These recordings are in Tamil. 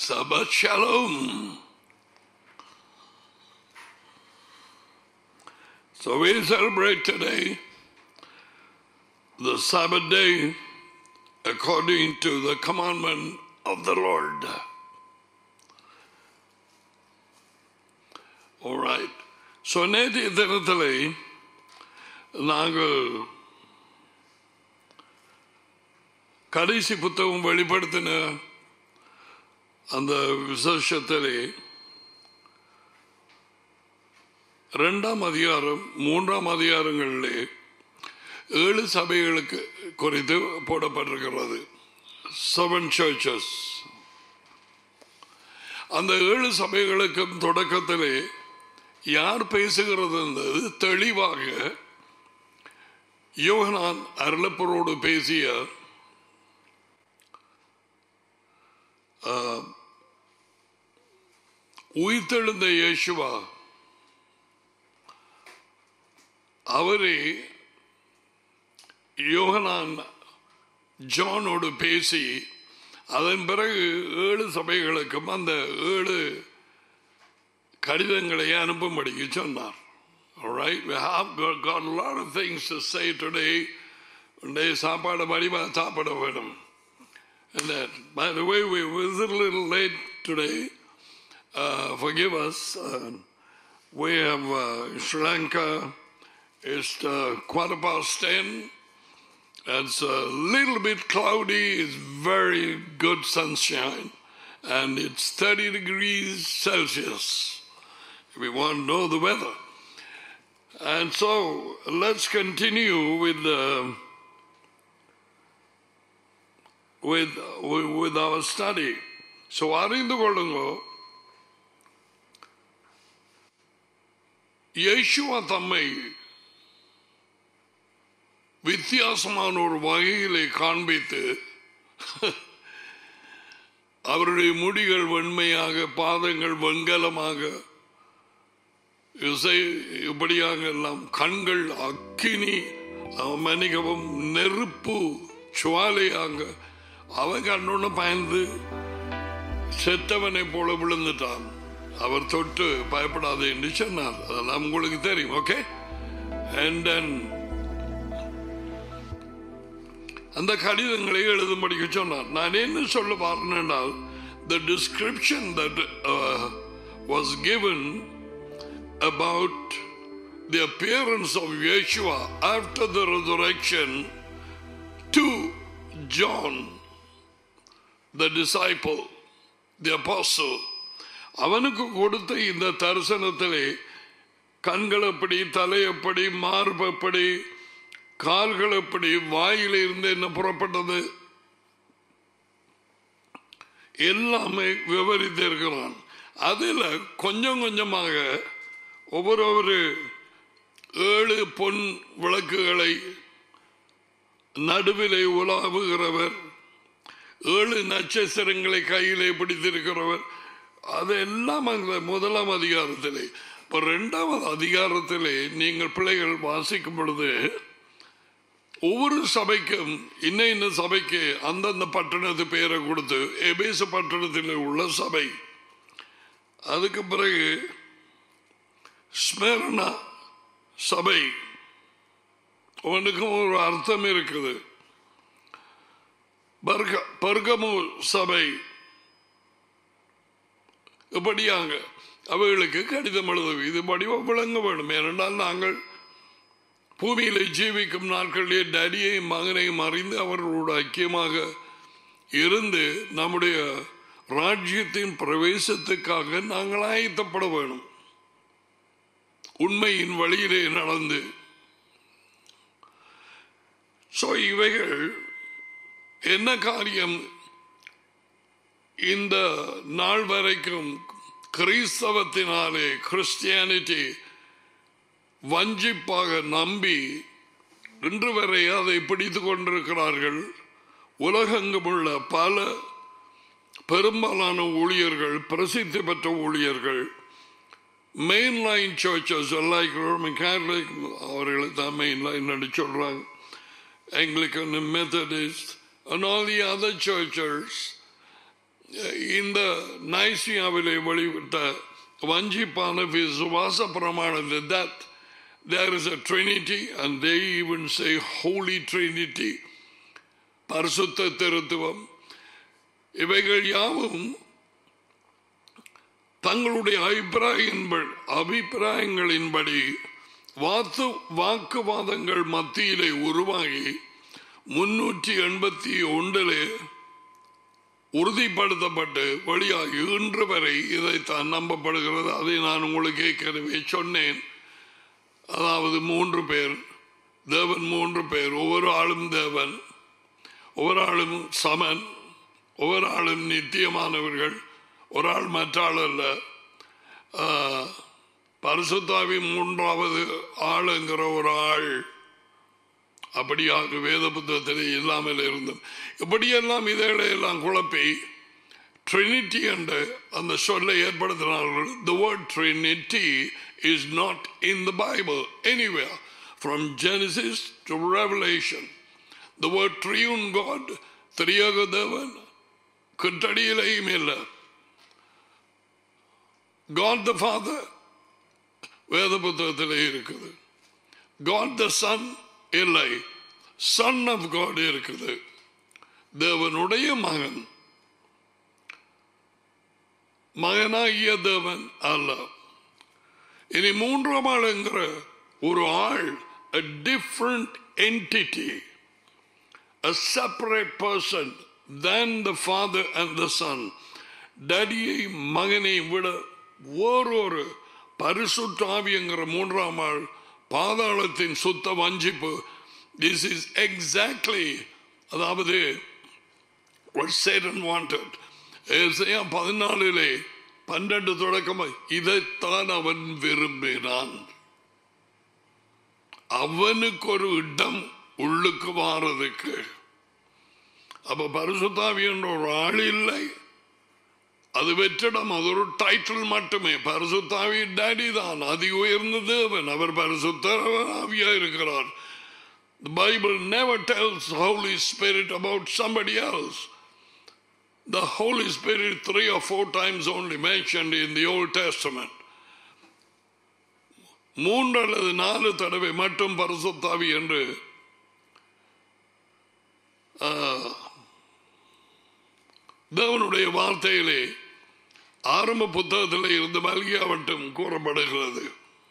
Shabbat Shalom. So we celebrate today the Sabbath day according to the commandment of the Lord. All right. So நேற்றைய தினத்திலே நாங்கள் கடைசி புத்தகம் வெளிப்படுத்தின அந்த விசேஷத்திலே ரெண்டாம் அதிகாரம் மூன்றாம் அதிகாரங்களிலே ஏழு சபைகளுக்கு குறித்து போடப்பட்டிருக்கிறது செவன் சர்ச்சஸ் அந்த ஏழு சபைகளுக்கும் தொடக்கத்திலே யார் பேசுகிறது என்பது தெளிவாக யோகனான் அருளப்பரோடு பேசிய உயிர்த்தெழுந்த இயேசுவா அவரே யோகனான் ஜானோடு பேசி அதன் பிறகு ஏழு சபைகளுக்கும் அந்த ஏழு கடிதங்களை அனுப்பும்படிக்கு சொன்னார் Alright, we have got, got a lot of things to say today. Today, சாப்பாடு வடிவா சாப்பிட வேணும் And that, by the way, we was a little late today. Uh, forgive us. Uh, we have uh, Sri Lanka. It's uh, quarter past ten. It's a little bit cloudy. It's very good sunshine, and it's thirty degrees Celsius. If we want to know the weather, and so let's continue with the. with, with, with our study. So அறிந்து கொள்ளுங்க இயேசுவா தம்மை வித்தியாசமான ஒரு வகையிலே காண்பித்து அவருடைய முடிகள் வெண்மையாக பாதங்கள் வெண்கலமாக இசை இப்படியாக எல்லாம் கண்கள் அக்கினி மன்னிக்கவும் நெருப்பு சுவாலையாக அவன் கண்ணொன்னு பயந்து செத்தவனை போல விழுந்துட்டான் அவர் தொட்டு பயப்படாது என்று சொன்னார் அதெல்லாம் உங்களுக்கு தெரியும் ஓகே அந்த கடிதங்களை எழுதும்படிக்கு சொன்னார் நான் என்ன சொல்ல பார்த்தேன்னால் the description that uh, was given about the appearance of Yeshua after the resurrection to John the disciple, the apostle, அவனுக்கு கொடுத்த இந்த தரிசனத்திலே கண்கள் எப்படி தலை எப்படி மார்பு எப்படி கால்கள் எப்படி வாயில இருந்து என்ன புறப்பட்டது எல்லாமே விவரித்திருக்கிறான் அதில் கொஞ்சம் கொஞ்சமாக ஒவ்வொரு ஏழு பொன் விளக்குகளை நடுவிலே உலாவுகிறவர் ஏழு நட்சத்திரங்களை கையிலே பிடித்திருக்கிறவர் அதெல்லாம் அந்த முதலாம் அதிகாரத்திலே இப்போ ரெண்டாவது அதிகாரத்திலே நீங்கள் பிள்ளைகள் வாசிக்கும் பொழுது ஒவ்வொரு சபைக்கும் இன்ன இன்ன சபைக்கு அந்தந்த பட்டணத்து பெயரை கொடுத்து எபேச பட்டணத்தில் உள்ள சபை அதுக்கு பிறகு ஸ்மரணா சபை அவனுக்கும் ஒரு அர்த்தம் இருக்குது பர்கமு சபை இப்படியாங்க அவைகளுக்கு கடிதம் எழுது இது படிவம் விளங்க வேண்டும் ஏனென்றால் நாங்கள் பூமியில ஜீவிக்கும் நாட்களிலே டடியையும் மகனையும் அறிந்து அவர்களோடு ஐக்கியமாக இருந்து நம்முடைய ராஜ்யத்தின் பிரவேசத்துக்காக நாங்கள் ஆயத்தப்பட வேணும் உண்மையின் வழியிலே நடந்து ஸோ இவைகள் என்ன காரியம் இந்த நாள் வரைக்கும் கிறிஸ்தவத்தினாலே கிறிஸ்டியானிட்டி வஞ்சிப்பாக நம்பி இன்று வரை அதை பிடித்து கொண்டிருக்கிறார்கள் உலகெங்குமுள்ள பல பெரும்பாலான ஊழியர்கள் பிரசித்தி பெற்ற ஊழியர்கள் main line churches like Roman Catholic அவர்களை தான் மெயின் லைன் சொல்றாங்க Anglican and Methodist and all the other churches இந்த நைசியாவிலே வெளிவிட்ட வஞ்சிப்பான விசுவாச பிரமாணத்தை that there is a trinity and they even say holy trinity பரிசுத்த திருத்துவம் இவைகள் யாவும் தங்களுடைய அபிப்பிராயங்கள் அபிப்பிராயங்களின்படி வாத்து வாக்குவாதங்கள் மத்தியிலே உருவாகி முன்னூற்றி எண்பத்தி ஒன்றிலே உறுதிப்படுத்தப்பட்டு வெளியாகி இன்று வரை இதைத்தான் நம்பப்படுகிறது அதை நான் உங்களுக்கு ஏற்கனவே சொன்னேன் அதாவது மூன்று பேர் தேவன் மூன்று பேர் ஒவ்வொரு ஆளும் தேவன் ஒவ்வொரு ஆளும் சமன் ஒவ்வொரு ஆளும் நித்தியமானவர்கள் ஒரு ஆள் மற்ற ஆள் அல்ல ஆஹ், பரிசுத்தாவி மூன்றாவது ஆளுங்கிற ஒரு ஆள் அப்படியாக வேத புத்தகத்திலே இல்லாமல் இருந்தது இப்படியெல்லாம் இதைகளை எல்லாம் குழப்பி ட்ரினிட்டி என்ற அந்த சொல்லை ஏற்படுத்தினார்கள் the word trinity is not in the bible anywhere from genesis to revelation the word triune god திரியக தேவன் கிட்டடியிலையும் இல்லை God the Father வேத புத்தகத்திலே இருக்குது God the Son இல்லை Son of God இருக்குது தேவனுடைய மகன் மகனாகிய தேவன் அல்ல இனி மூன்றாம் ஆளுங்கிற ஒரு ஆள் a different entity a separate person than the father and the son டடியை மகனை விட ஓரொரு பரிசுத்தாவியங்கிற மூன்றாம் ஆள் பாதாளத்தின் சுத்த வஞ்சிப்பு திஸ் இஸ் எக்ஸாக்ட்லி அதாவது what Satan wanted. ஏசாயா பதினாலிலே பன்னெண்டு தொடக்கமாய் இதைத்தான் அவன் விரும்பினான் அவனுக்கு ஒரு இடம் உள்ளுக்கு வாரதுக்கு அப்ப பரிசுத்தாவி என்ற ஒரு ஆள் இல்லை அது வெற்றிடம் அது ஒரு டைட்டில் மட்டுமே பரிசுத்தாவி டேடி தான் அதி உயர்ந்த தேவன் அவர் பரிசுத்த ஆவியா இருக்கிறார் The Bible never tells the Holy Spirit about somebody else. The Holy Spirit three or four times only mentioned in the Old Testament. மூன்று அல்லது நாலு தடவை மட்டும் பரிசுத்தாவி என்று ஆ, தேவனுடைய வார்த்தையிலே ஆரம்ப புத்தகத்தில் இருந்து மல்கியாவட்டும் கூறப்படுகிறது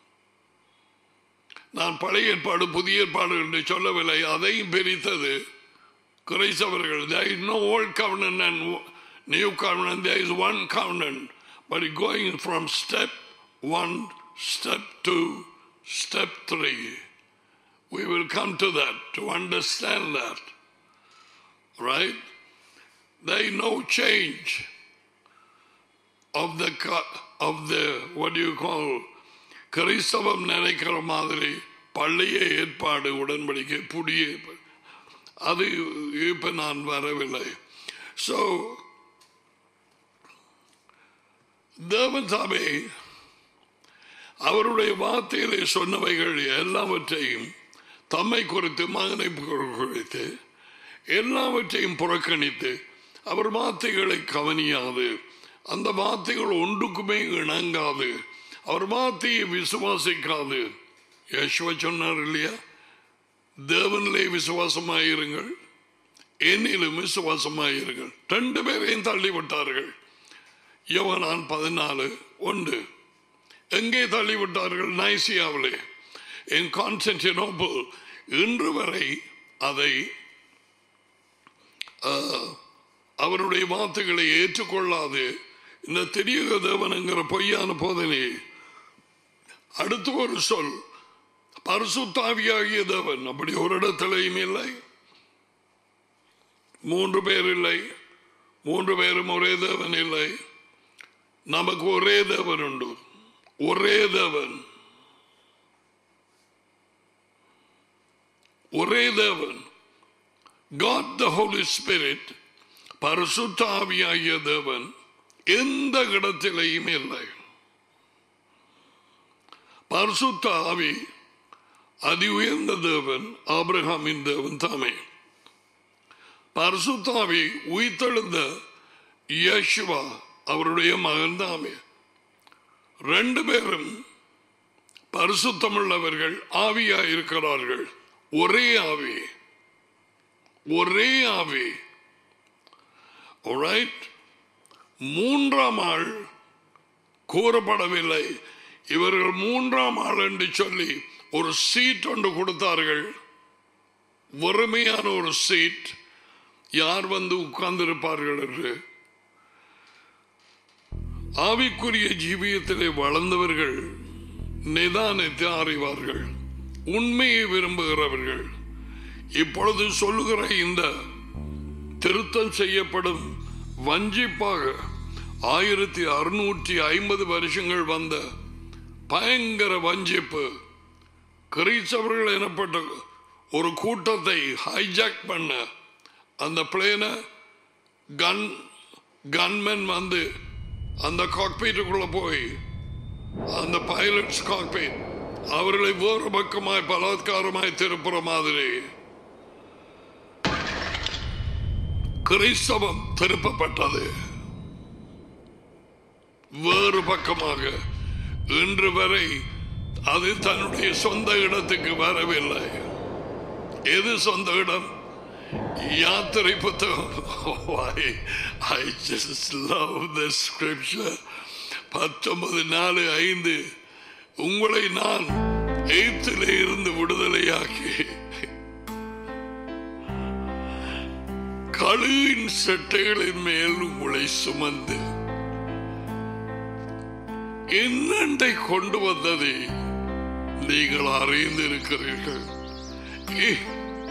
நான் பழைய ஏற்பாடு புதிய ஏற்பாடு என்று சொல்லவில்லை அதையும் பிரித்தது கிரைஸ்தவர்கள் there is no old covenant and new covenant there is one covenant but going from step one step two step three we will come to that to understand that right there is no change of the co- of the what do you call கிறிஸ்தவம் நினைக்கிற மாதிரி பள்ளிய ஏற்பாடு உடன்படிக்கை புதிய ஏற்பாடு. அது இப்ப நான் வரவில்லை ஸோ தேவதாமே அவருடைய வார்த்தையிலே சொன்னவைகள் எல்லாவற்றையும் தம்மை குறித்து மகனை குறித்து எல்லாவற்றையும் புறக்கணித்து அவர் வார்த்தைகளை கவனியாது அந்த வார்த்தைகள் ஒன்றுக்குமே இணங்காது அவர் வார்த்தையை விசுவாசிக்காது யேசுவ சொன்னார் இல்லையா தேவனிலே விசுவாசமாயிருங்கள் என்னிலும் விசுவாசமாயிருங்கள் ரெண்டு பேரையும் தள்ளிவிட்டார்கள் யோவனான் பதினாலு ஒன்று எங்கே தள்ளிவிட்டார்கள் நைசியாவிலே என் கான்ஸ்டன்டினோபிள் இன்று வரை அதை ஆஹ், அவருடைய வார்த்தைகளை ஏற்றுக்கொள்ளாது இந்த தெரியக தேவனுங்கிற பொய்யான போதனையை அடுத்து ஒரு சொல் பரிசுத்தாவியாகிய தேவன் அப்படி ஒரு இடத்திலையும் இல்லை மூன்று பேர் இல்லை மூன்று பேரும் ஒரே தேவன் இல்லை நமக்கு ஒரே தேவன் உண்டு ஒரே தேவன் ஒரே தேவன் God the Holy Spirit பரிசுத்த ஆவியாகிய தேவன் எந்த இடத்திலையும் இல்லை பரிசுத்த ஆவி அதி உயர்ந்த தேவன் ஆபிரகாமின் தேவன் தாமே பரிசுத்த ஆவி உயிர்த்தெழுந்த யேசுவா அவருடைய மகன் தாமே ரெண்டு பேரும் பரிசுத்தமுள்ளவர்கள் ஆவியா இருக்கிறார்கள் ஒரே ஆவி ஒரே ஆவி Alright? மூன்றாம் ஆள் கூறப்படவில்லை இவர்கள் மூன்றாம் ஆள் என்று சொல்லி ஒரு சீட் ஒன்று கொடுத்தார்கள் வறுமையான ஒரு சீட் யார் வந்து உட்கார்ந்திருப்பார்கள் என்று ஆவிக்குரிய ஜீவியத்திலே வளர்ந்தவர்கள் நிதானத்தை அறிவார்கள் உண்மையை விரும்புகிறவர்கள் இப்பொழுது சொல்லுகிற இந்த திருத்தம் செய்யப்படும் வஞ்சிப்பாக ஆயிரத்தி அறுநூற்றி ஐம்பது வருஷங்கள் வந்த பயங்கர வஞ்சிப்பு கிறிஸ்தவர்கள் எனப்பட்ட ஒரு கூட்டத்தை ஹைஜாக் பண்ண அந்த பிளேனை கன் கன்மென் வந்து அந்த காக்பீட்டுக்குள்ள போய் அந்த பைலட்ஸ் காக்பீட் அவர்களை வேறு பக்கமாய் பலாத்காரமாய் திருப்புற மாதிரி கிறிஸ்தவம் திருப்பப்பட்டது வேறு பக்கமாக இன்று வரை அது தன்னுடைய சொந்த இடத்துக்கு வரவில்லை எது சொந்த இடம் யாத்திரை புத்தகம் Why? I just love this scripture பத்தொன்பது நாலு ஐந்து உங்களை நான் எய்த்திலே இருந்து விடுதலையாக்கி கழுவின் சட்டைகளின் மேல் உங்களை சுமந்து என்னண்டை கொண்டு வந்ததை நீங்கள் அறிந்திருக்கிறீர்கள் ஏ-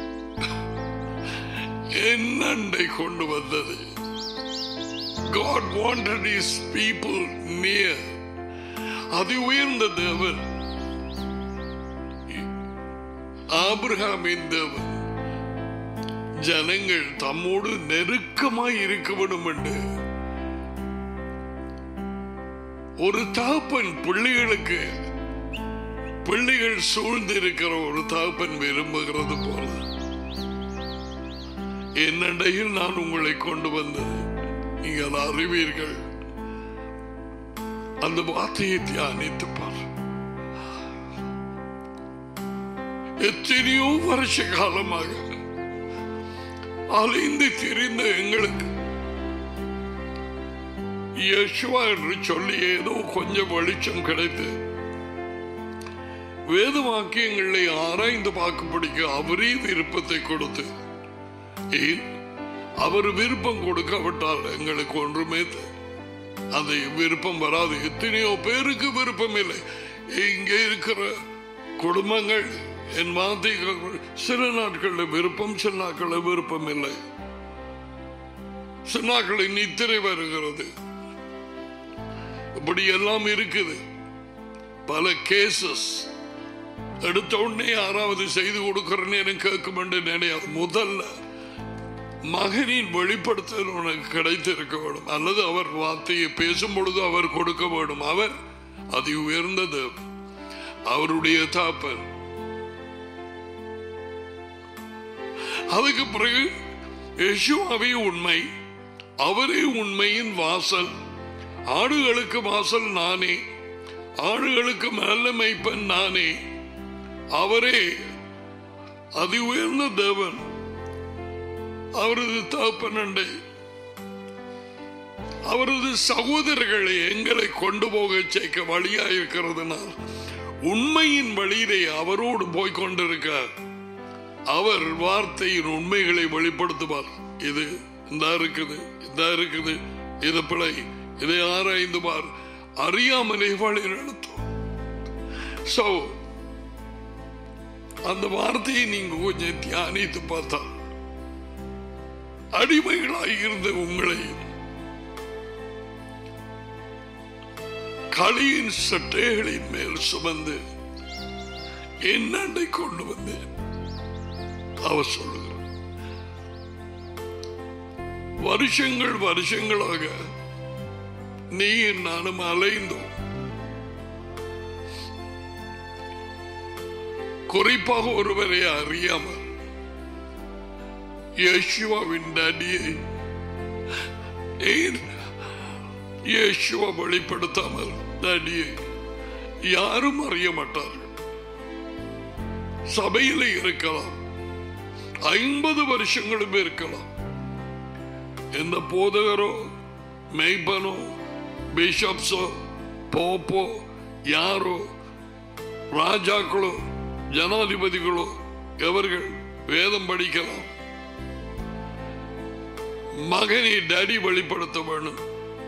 என்னண்டை கொண்டு வந்தது God wanted his people near அது உயர்ந்த தேவன் ஆபிரகாமின் தேவன் ஜனங்கள் தம்மோடு நெருக்கமாய் இருக்க வேண்டும் என்று ஒரு தாப்பன் பிள்ளைகளுக்கு பிள்ளைகள் சூழ்ந்து இருக்கிற ஒரு தாப்பன் விரும்புகிறது போல என்னண்டையில் நான் உங்களை கொண்டு வந்தது நீங்கள் அறிவீர்கள் அந்த வார்த்தையை தியானித்து பார் எத்தனையோ வருஷ காலமாக அலைந்து திரிந்த எங்களுக்கு யேசுவா என்று சொல்லி ஏதோ கொஞ்சம் வெளிச்சம் கிடைத்து வேத வாக்கியங்களை ஆராய்ந்து பார்க்கும்படிக்கு அவரே விருப்பத்தை கொடுத்து ஏன் அவர் விருப்பம் கொடுக்காவிட்டால் எங்களுக்கு ஒன்றுமே தெ- அந்த விருப்பம் வராது எத்தனையோ பேருக்கு விருப்பம் இல்லை இங்கே இருக்கிற குடும்பங்கள் என் வார்த்தை கேட்க- சில நாட்களில் விருப்பம் சில நாட்களில் விருப்பம் இல்லை சில நாட்களில் நித்திரை வருகிறது இப்படி எல்லாம் இருக்குது பல கேசஸ் எடுத்த உடனே யாராவது செய்து கொடுக்கிறேன்னு எனக்கு கேட்கும் என்று நினையாது முதல்ல மகனின் வெளிப்படுத்தல் உனக்கு கிடைத்திருக்க வேண்டும் அல்லது அவர் வார்த்தையை பேசும் பொழுது அவர் கொடுக்க வேண்டும் அவர் அதி உயர்ந்தது அவருடைய தாப்பன் அதுக்கு பிறகு யெஷுவாவே உண்மை அவரே உண்மையின் வாசல் ஆடுகளுக்கு வாசல் நானே ஆடுகளுக்கு நல்ல மெய்ப்பன் நானே அவரே அதி உயர்ந்த தேவன் அவரது தகப்பனண்டை அவரது சகோதரர்களை எங்களை கொண்டு போக சேர்க்க வழியா இருக்கிறதுனால் உண்மையின் வழியிலே அவரோடு போய் கொண்டிருக்க அவர் வார்த்தையின் உண்மைகளை வெளிப்படுத்துவார் இது இந்த இருக்குது இந்த இருக்குது இது பிழை இதை ஆராய்ந்து பார் அறியாமலே வழி நடத்தும் சோ அந்த வார்த்தையை நீங்க கொஞ்சம் தியானித்து பார்த்தால் அடிமைகளாய் இருந்த உங்களை களியின் சட்டைகளின் மேல் சுமந்து என்னண்டை கொண்டு வந்தேன் அவர் சொல்லுகிறார் வருஷங்கள் வருஷங்களாக நீ நானும் அலைந்தோம் குறிப்பாக ஒருவரை அறியாமல் யேசுவாவின் அடியை ஏன் இயேசுவை வெளிப்படுத்தாமல் டேடியை யாரும் அறிய மாட்டார்கள் சபையிலே இருக்கலாம் ஐம்பது வருஷங்களும் இருக்கலாம் எந்த போதகரோ மெய்ப்பனோ பிஷப்ஸோ போப்போ யாரோ ராஜாக்களோ ஜனாதிபதிகளோ எவர்கள் வேதம் படிக்கலாம் மகனை டேடி வெளிப்படுத்த வேணும்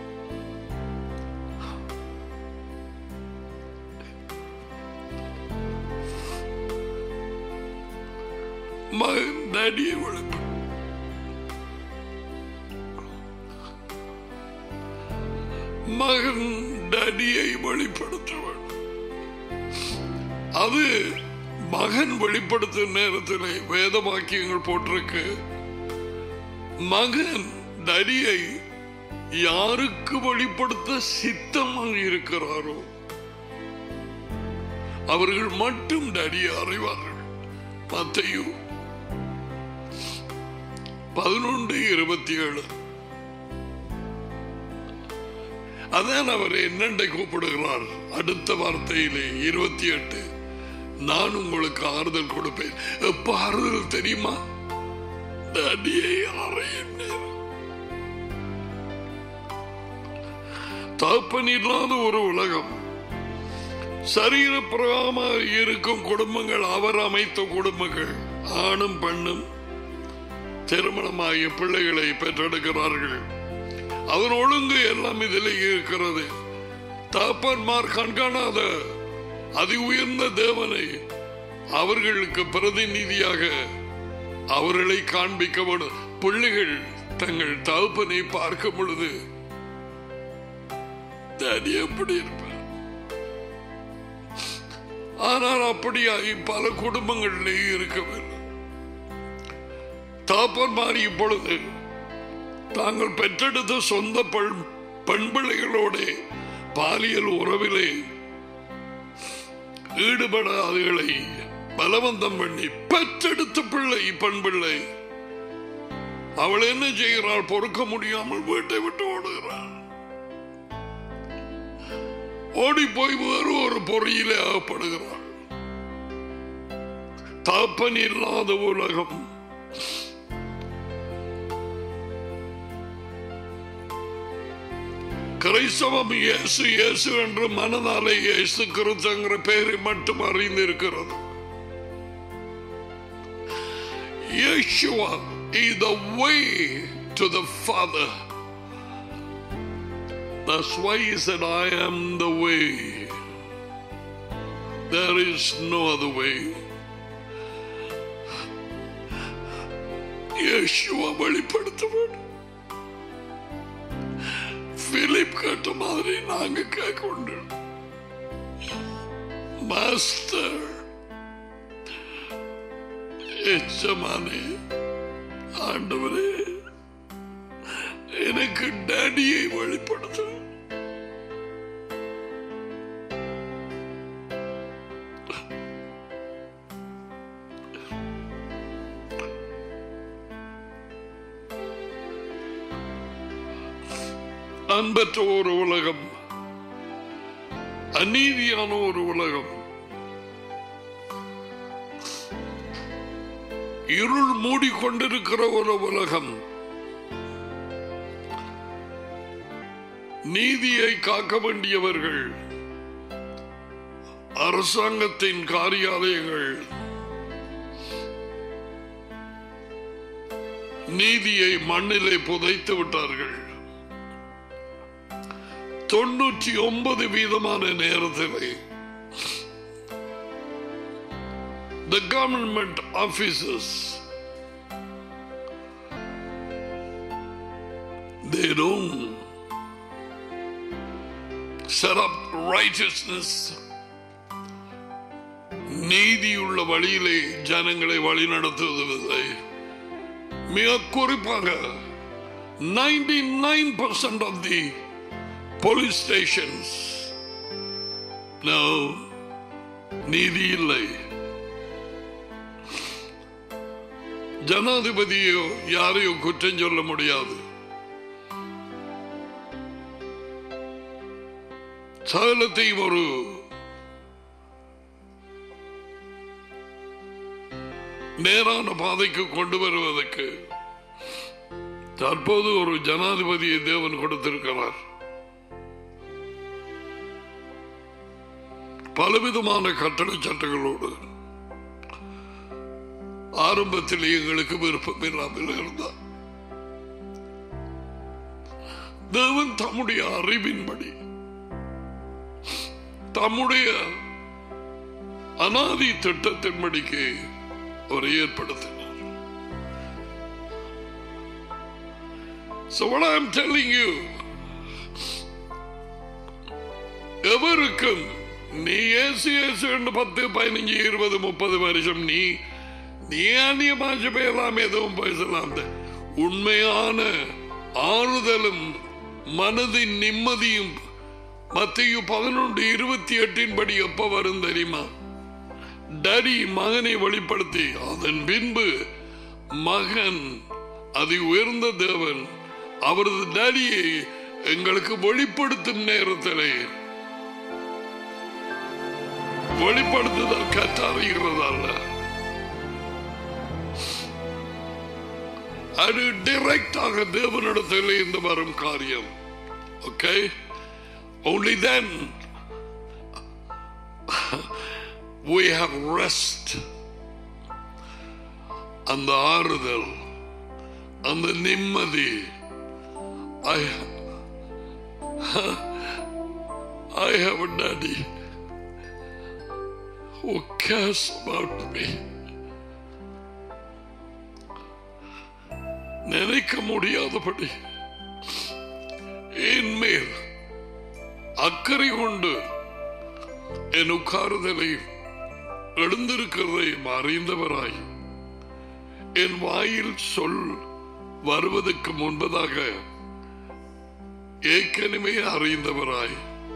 மகன் டேடியை வெளிப்பட மகன் டேடியை வெளிப்படுத்த வேண்டும் அது மகன் வெளிப்படுத்தும் நேரத்தில் வேத வாக்கியங்கள் போட்டிருக்கு மகன் டடியை யாருக்கு வெளிப்படுத்த சித்தமாக இருக்கிறாரோ அவர்கள் மட்டும் டடியை அறிவார்கள் மத்தையும் பதினொன்று இருபத்தி ஏழு அதான் அவர் என்னண்டை கூப்பிடுகிறார் அடுத்த வார்த்தையிலே இருபத்தி எட்டு நான் உங்களுக்கு ஆறுதல் கொடுப்பேன் எப்ப ஆறுதல் தெரியுமா தடியை அறையும் நேரம். தகப்பன் இல்லாத ஒரு உலகம் சரீர பிரகாரமாக இருக்கும் குடும்பங்கள் அவர் அமைத்த குடும்பங்கள் ஆணும் பெண்ணும் திருமணமாகிய பிள்ளைகளை பெற்றெடுக்கிறார்கள் அதன் ஒழுங்கு எல்லாம் இதில் இருக்கிறது தகப்பன்மார் கண்காணாத அதி உயர்ந்த தேவனை அவர்களுக்கு பிரதிநிதியாக அவர்களை காண்பிக்க வேண்டும் பிள்ளைகள் தங்கள் தகப்பனை பார்க்கும் பொழுது "Daddy எப்படி இருப்பார் ஆனால் அப்படியாகி பல குடும்பங்களிலே இருக்கவில்லை தாப்பன்மார் இப்பொழுது தாங்கள் பெற்றெடுத்த சொந்த பெண் பெண் பிள்ளைகளோட பாலியல் உறவிலே ஈடுபட அதுகளை பலவந்தம் பண்ணி பெற்றெடுத்த பிள்ளை பெண் பிள்ளை அவள் என்ன செய்கிறாள் பொறுக்க முடியாமல் வீட்டை விட்டு ஓடுகிறாள் ஓடி போய் வேறு ஒரு பொறியிலே அகப்படுகிறாள் தாப்பன் இல்லாத உலகம் கிறிஸ்தவம் இயேசு இயேசு என்று மனதாலே இயேசு கிறிஸ்தங்கிற பெயரை மட்டும் அறிந்திருக்கிறது Yeshua is the way to the Father. That's why he said, I am the way. There is no other way. Yeshua வெளிப்படுத்த வேண்டும் பிலிப் கேட்ட மாதிரி நாங்க கேட்க மாஸ்டர் எச்சமானே ஆண்டவரே எனக்கு டேடியை வெளிப்படுத்த அன்பற்ற ஒரு உலகம் அநீதியான ஒரு உலகம் இருள் மூடிக்கொண்டிருக்கிற ஒரு உலகம் நீதியை காக்க வேண்டியவர்கள் அரசாங்கத்தின் காரியாலயங்கள் நீதியை மண்ணிலே புதைத்து விட்டார்கள் தொண்ணூற்றி ஒன்பது வீதமான நேரத்திலே the government officers they don't set up righteousness நீதியுள்ள வழியிலே ஜனங்களை வழிநடத்துவதில்லை மிக குறிப்பாக 99% of the police stations no நீதி இல்லை ஜனாதிபதியோ யாரையும் குற்றம் சொல்ல முடியாது சகலத்தையும் ஒரு நேரான பாதைக்கு கொண்டு வருவதற்கு தற்போது ஒரு ஜனாதிபதியை தேவன் கொடுத்திருக்கிறார் பலவிதமான கட்டளை சட்டங்களோடு ஆரம்பத்தில் எங்களுக்கு விருப்பம் இல்லாமல் இருந்தார் தேவன் தம்முடைய அறிவின்படி தம்முடைய அனாதி திட்டத்தின்படிக்கு அவர் ஏற்படுத்தினார் So what I'm telling you எவருக்கும் நீ ஏசு ஏசு என்று பத்து பதினஞ்சு இருபது முப்பது வருஷம் நீ நீ அந்நிய பாஷை பேசலாம் எதுவும் பேசலாம் உண்மையான ஆறுதலும் மனதின் நிம்மதியும் மத்திய பதினொன்று இருபத்தி எட்டின் படி எப்ப வரும் தெரியுமா டடி மகனை வெளிப்படுத்தி அதன் பின்பு மகன் அதி உயர்ந்த தேவன் அவரது டடியை எங்களுக்கு வெளிப்படுத்தும் நேரத்திலே வெளிப்படுத்துதல் கற்றறிகிறதல்ல அது டைரக்டாக தேவனிடத்தில் இருந்து வரும் காரியம் okay only then we have rest அந்த ஆறுதல் அந்த நிம்மதி I I have a daddy who cares about me. நினைக்க முடியாதபடி என் மேல் அக்கறை கொண்டு என் உட்காருதலை எழுந்திருக்கிறதை அறிந்தவராய் என் வாயில் சொல் வருவதற்கு முன்பதாக ஏற்கனவே அறிந்தவராய்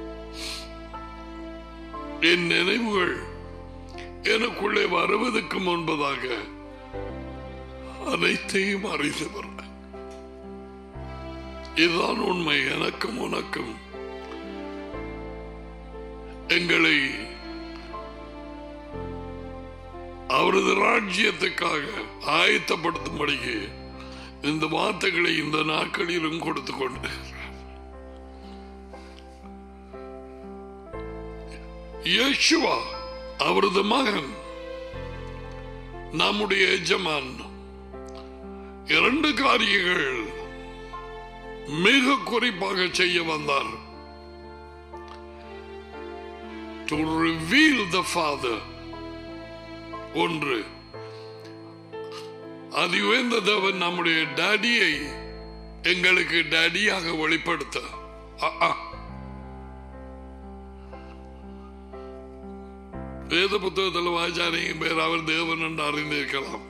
என் நினைவுகள் எனக்குள்ளே வருவதற்கு முன்பதாக அனைத்தையும் அறிந்தவர் இதுதான் உண்மை எனக்கும் உனக்கும் எங்களை அவரது ராஜ்யத்துக்காக ஆயத்தப்படுத்தும்படிக்கு இந்த வார்த்தைகளை இந்த நாட்களிலும் கொடுத்து கொண்டு யேசுவா அவரது மகன் நம்முடைய எஜமான் இரண்டு காரியங்கள் மிக குறிப்பாக செய்ய வந்தார் டு ரிவீல் த ஃபாதர் ஒன்று அது உயர்ந்த தேவன் நம்முடைய டாடியை எங்களுக்கு டாடியாக வெளிப்படுத்த அ- அ. வேத புத்தகத்தில் வாய்ச்சாரியும் பேர் அவர் தேவன் என்று அறிந்திருக்கலாம்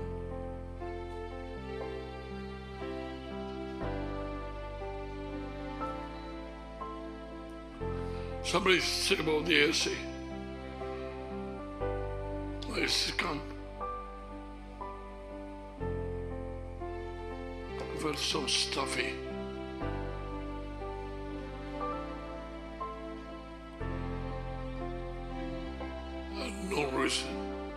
Somebody say about the AC. Please come. I felt so stuffy. And no reason.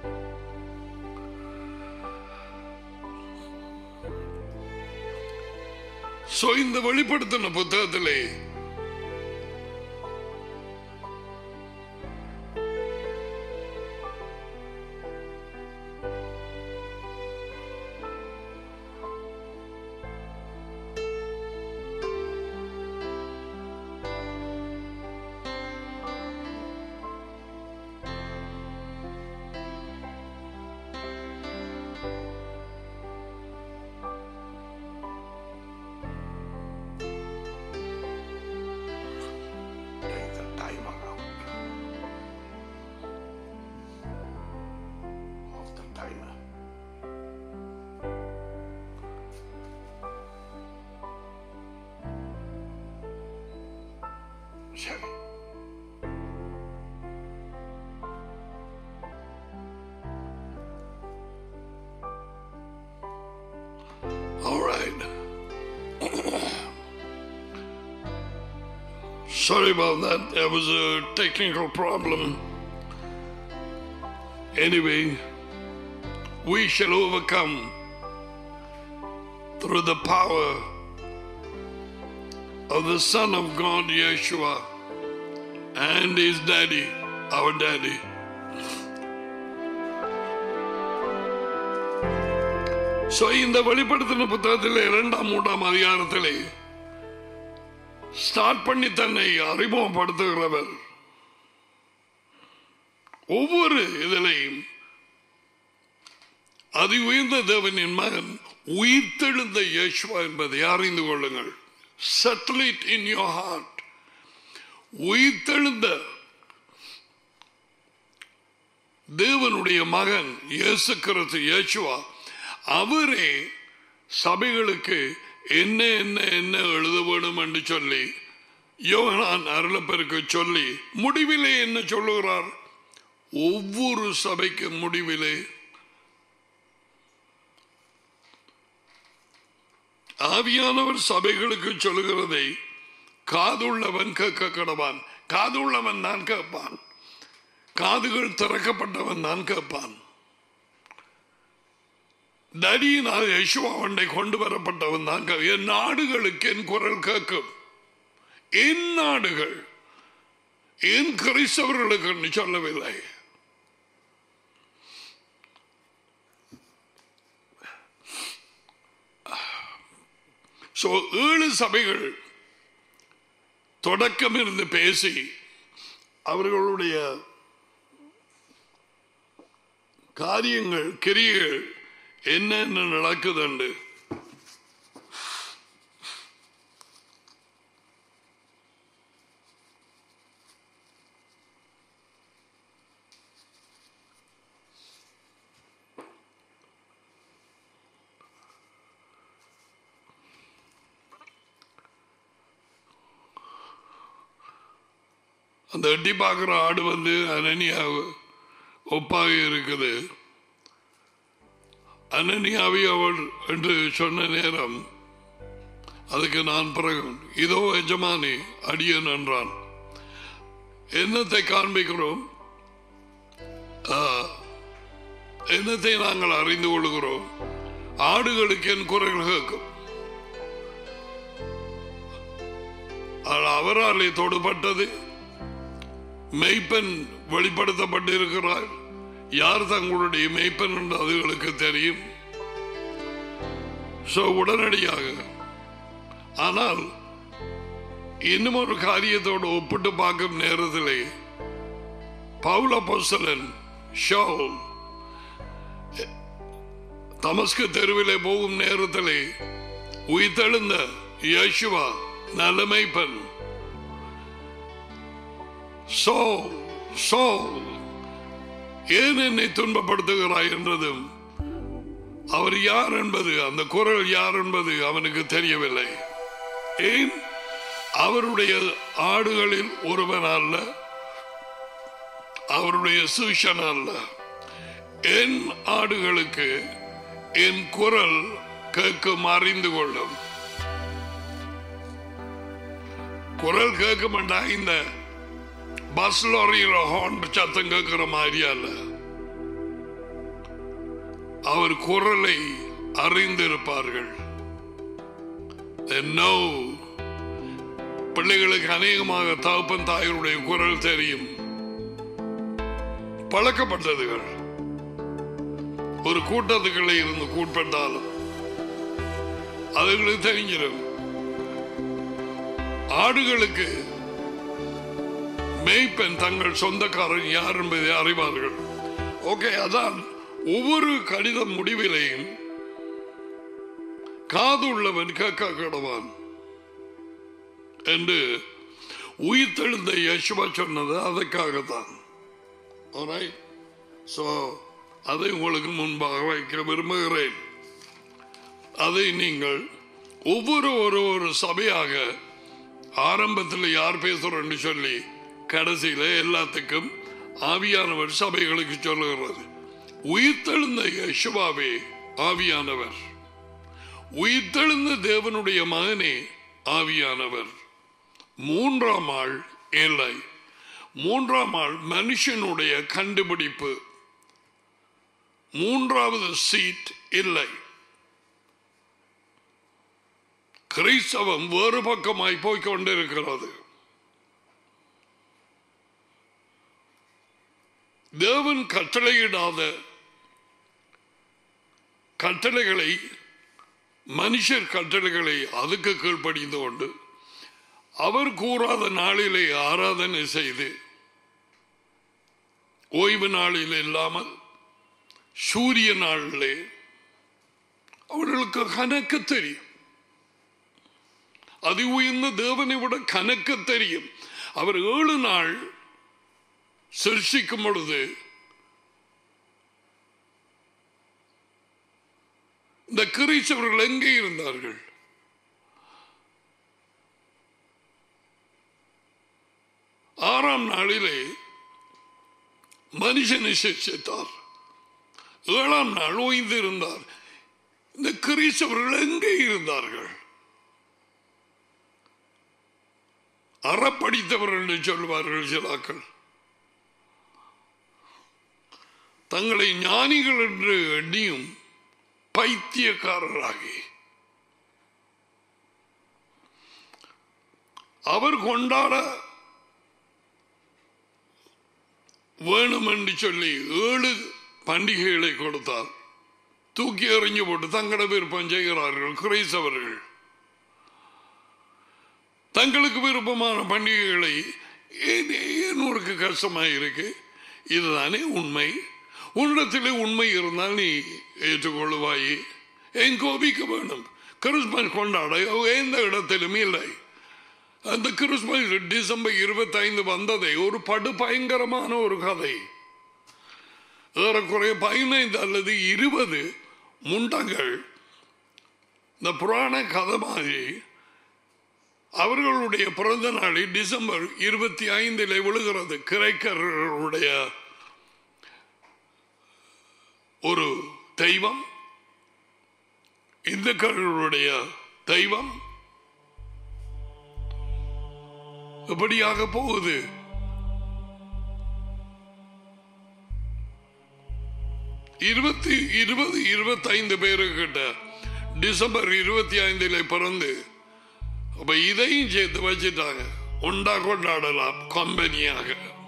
So இந்த வெளிப்படுத்தின புத்தகத்திலே Take the timer out. Off the timer. Sherry. All right. Sorry about that. There was a technical problem. Anyway, we shall overcome through the power of the Son of God, Yeshua, and his daddy, our daddy. So, இந்த வெளிப்படுத்தின புத்தகத்தில் இரண்டாம் மூன்றாம் அதிகாரத்திலே ஸ்டார்ட் பண்ணி தன்னை அறிமுகப்படுத்துகிறவர் ஒவ்வொரு இதிலையும் அதி உயர்ந்த தேவனின் மகன் உயிர்த்தெழுந்த இயேசுவா என்பதை அறிந்து கொள்ளுங்கள் settle it in your heart உயிர்த்தெழுந்த தேவனுடைய மகன் இயேசு கிறிஸ்து இயேசுவா அவரே சபைகளுக்கு என்ன என்ன என்ன எழுத வேணும் என்று சொல்லி யோகனான் அருளப்பெருக்கு சொல்லி முடிவிலே என்ன சொல்லுகிறார் ஒவ்வொரு சபைக்கு முடிவிலே ஆவியானவர் சபைகளுக்கு சொல்லுகிறதை காதுள்ளவன் கேட்க கடவான் காதுள்ளவன் தான் கேட்பான் காதுகள் திறக்கப்பட்டவன் தான் கேட்பான் தடியினால் யசுவாவண்டை கொண்டு வரப்பட்டவன் தான் கே- என் நாடுகளுக்கு என் குரல் கேட்கும் என் நாடுகள் என் கிறிஸ்தவர்களுக்கு என்று சொல்லவில்லை சோ ஏழு சபைகள் தொடக்கம் இருந்து பேசி அவர்களுடைய காரியங்கள் கிரியைகள் என்னென்ன நடக்குதுண்டு அந்த எட்டி பார்க்குற ஆடு வந்து அனனியா ஒப்பாக இருக்குது அனனியாவி அவள் என்று சொன்ன நேரம் அதுக்கு நான் பிறகு இதோ எஜமானி அடியன் என்றான் என்னத்தை காண்பிக்கிறோம் ஆ, என்னத்தை நாங்கள் அறிந்து கொள்கிறோம் ஆடுகளுக்கு என் குரல் கேட்கும் ஆனால் அவராலே தொடுபட்டது மெய்ப்பெண் வெளிப்படுத்தப்பட்டிருக்கிறார் யார் தங்களுடைய மெய்ப்பெண் என்று அதுகளுக்கு தெரியும் சோ உடனடியாக ஆனால் இன்னும் ஒரு காரியத்தோடு ஒப்பிட்டு பார்க்கும் நேரத்திலே பவுல பொசலன் ஷவுல் தமஸ்கு தெருவிலே போகும் நேரத்திலே உயிர்த்தெழுந்த யேசுவா நல்லமை பெண் சோ சோ ஏன் என்னை துன்பப்படுத்துகிறாய் என்றதும் அவர் யார் என்பது அந்த குரல் யார் என்பது அவனுக்கு தெரியவில்லை ஏன் அவருடைய ஆடுகளில் ஒருவன் அல்ல அவருடைய சூஷன் அல்ல என் ஆடுகளுக்கு என் குரல் கேட்கும் அறிந்து கொள்ளும் குரல் கேட்க மாட்டா இந்த பஸ் லாரியில ஹார்ன் சத்தம் கேட்கிற மாதிரியா இல்ல அவர் குரலை அறிந்திருப்பார்கள் They know. பிள்ளைகளுக்கு அநேகமாக தகப்பன் தாயருடைய குரல் தெரியும் பழக்கப்பட்டதுகள் ஒரு கூட்டத்துக்குள்ளே இருந்து கூட்பட்டாலும் அதுகளுக்கு தெரிஞ்சிடும் ஆடுகளுக்கு மேய்ப்பெண் தங்கள் சொந்தக்காரன் யார் என்பதை அறிவார்கள் ஓகே அதான் ஒவ்வொரு கடிதம் முடிவிலையும் காது உள்ளவன் கேட்க கடவான் என்று உயிர்த்தெழுந்த யசுவா சொன்னது அதற்காகத்தான் ஸோ அதை உங்களுக்கு முன்பாக வைக்க விரும்புகிறேன் அதை நீங்கள் ஒவ்வொரு ஒரு ஒரு சபையாக ஆரம்பத்தில் யார் பேசுறோம்னு சொல்லி கடைசியில எல்லாத்துக்கும் ஆவியானவர் சபைகளுக்கு சொல்லுகிறது உயிர்த்தெழுந்த யசுவாவே ஆவியானவர் உயிர்த்தெழுந்த தேவனுடைய மகனே ஆவியானவர் மூன்றாம் ஆள் இல்லை மூன்றாம் ஆள் மனுஷனுடைய கண்டுபிடிப்பு மூன்றாவது சீட் இல்லை கிறிஸ்தவம் வேறு பக்கமாய் போய்க் கொண்டிருக்கிறது தேவன் கட்டளையிடாத கட்டளைகளை மனுஷர் கட்டளைகளை அதுக்கு கீழ்ப்படிந்து கொண்டு அவர் கூறாத நாளிலே ஆராதனை செய்து ஓய்வு நாளில் இல்லாமல் சூரிய நாளிலே அவர்களுக்கு கணக்கு தெரியும் அதி உயர்ந்த தேவனை விட கணக்கு தெரியும் அவர் ஏழு நாள் சிருஷ்டிக்கும் பொழுது இந்த கிரீச்சவர்கள் எங்கே இருந்தார்கள் ஆறாம் நாளிலே மனுஷனை சிருஷ்டித்தார் ஏழாம் நாள் ஓய்ந்து இருந்தார் இந்த கிரீச்சவர்கள் எங்கே இருந்தார்கள் அறப்படித்தவர்கள் என்று சொல்வார்கள் சிலாக்கள் தங்களை ஞானிகள் என்று எண்ணியும் பைத்தியக்காரராகி அவர் கொண்டாட வேணும் என்று சொல்லி ஏழு பண்டிகைகளை கொடுத்தார் தூக்கி எறிஞ்சு போட்டு தங்கட விருப்பம் செய்கிறார்கள் குறைசவர்கள் தங்களுக்கு விருப்பமான பண்டிகைகளை ஏன் ஏன் உனக்கு கஷ்டமாக இருக்கு இதுதானே உண்மை உன்னிடத்திலே உண்மை இருந்தால் நீ ஏற்றுக்கொள்வாய் ஏன் கோபிக்க வேண்டும் கிறிஸ்மஸ் கொண்டாட எந்த இடத்திலும் இல்லை அந்த கிறிஸ்மஸ் டிசம்பர் இருபத்தி ஐந்து வந்ததை ஒரு படு பயங்கரமான ஒரு கதை ஏறக்குறைய பதினைந்து அல்லது இருபது முண்டங்கள் இந்த புராண கதை மாதிரி அவர்களுடைய பிறந்த நாளில் டிசம்பர் இருபத்தி ஐந்தில் விழுகிறது கிரைக்கர்களுடைய ஒரு தெய்வம் இந்துக்களுடைய தெய்வம் எப்படியாக போகுது இருபத்தி இருபது இருபத்தைந்து பேருக்கிட்ட டிசம்பர் இருபத்தி ஐந்தில் பிறந்து அப்ப இதையும் சேர்த்து வச்சுட்டாங்க உண்டா கொண்டாடலாம் கம்பெனியாக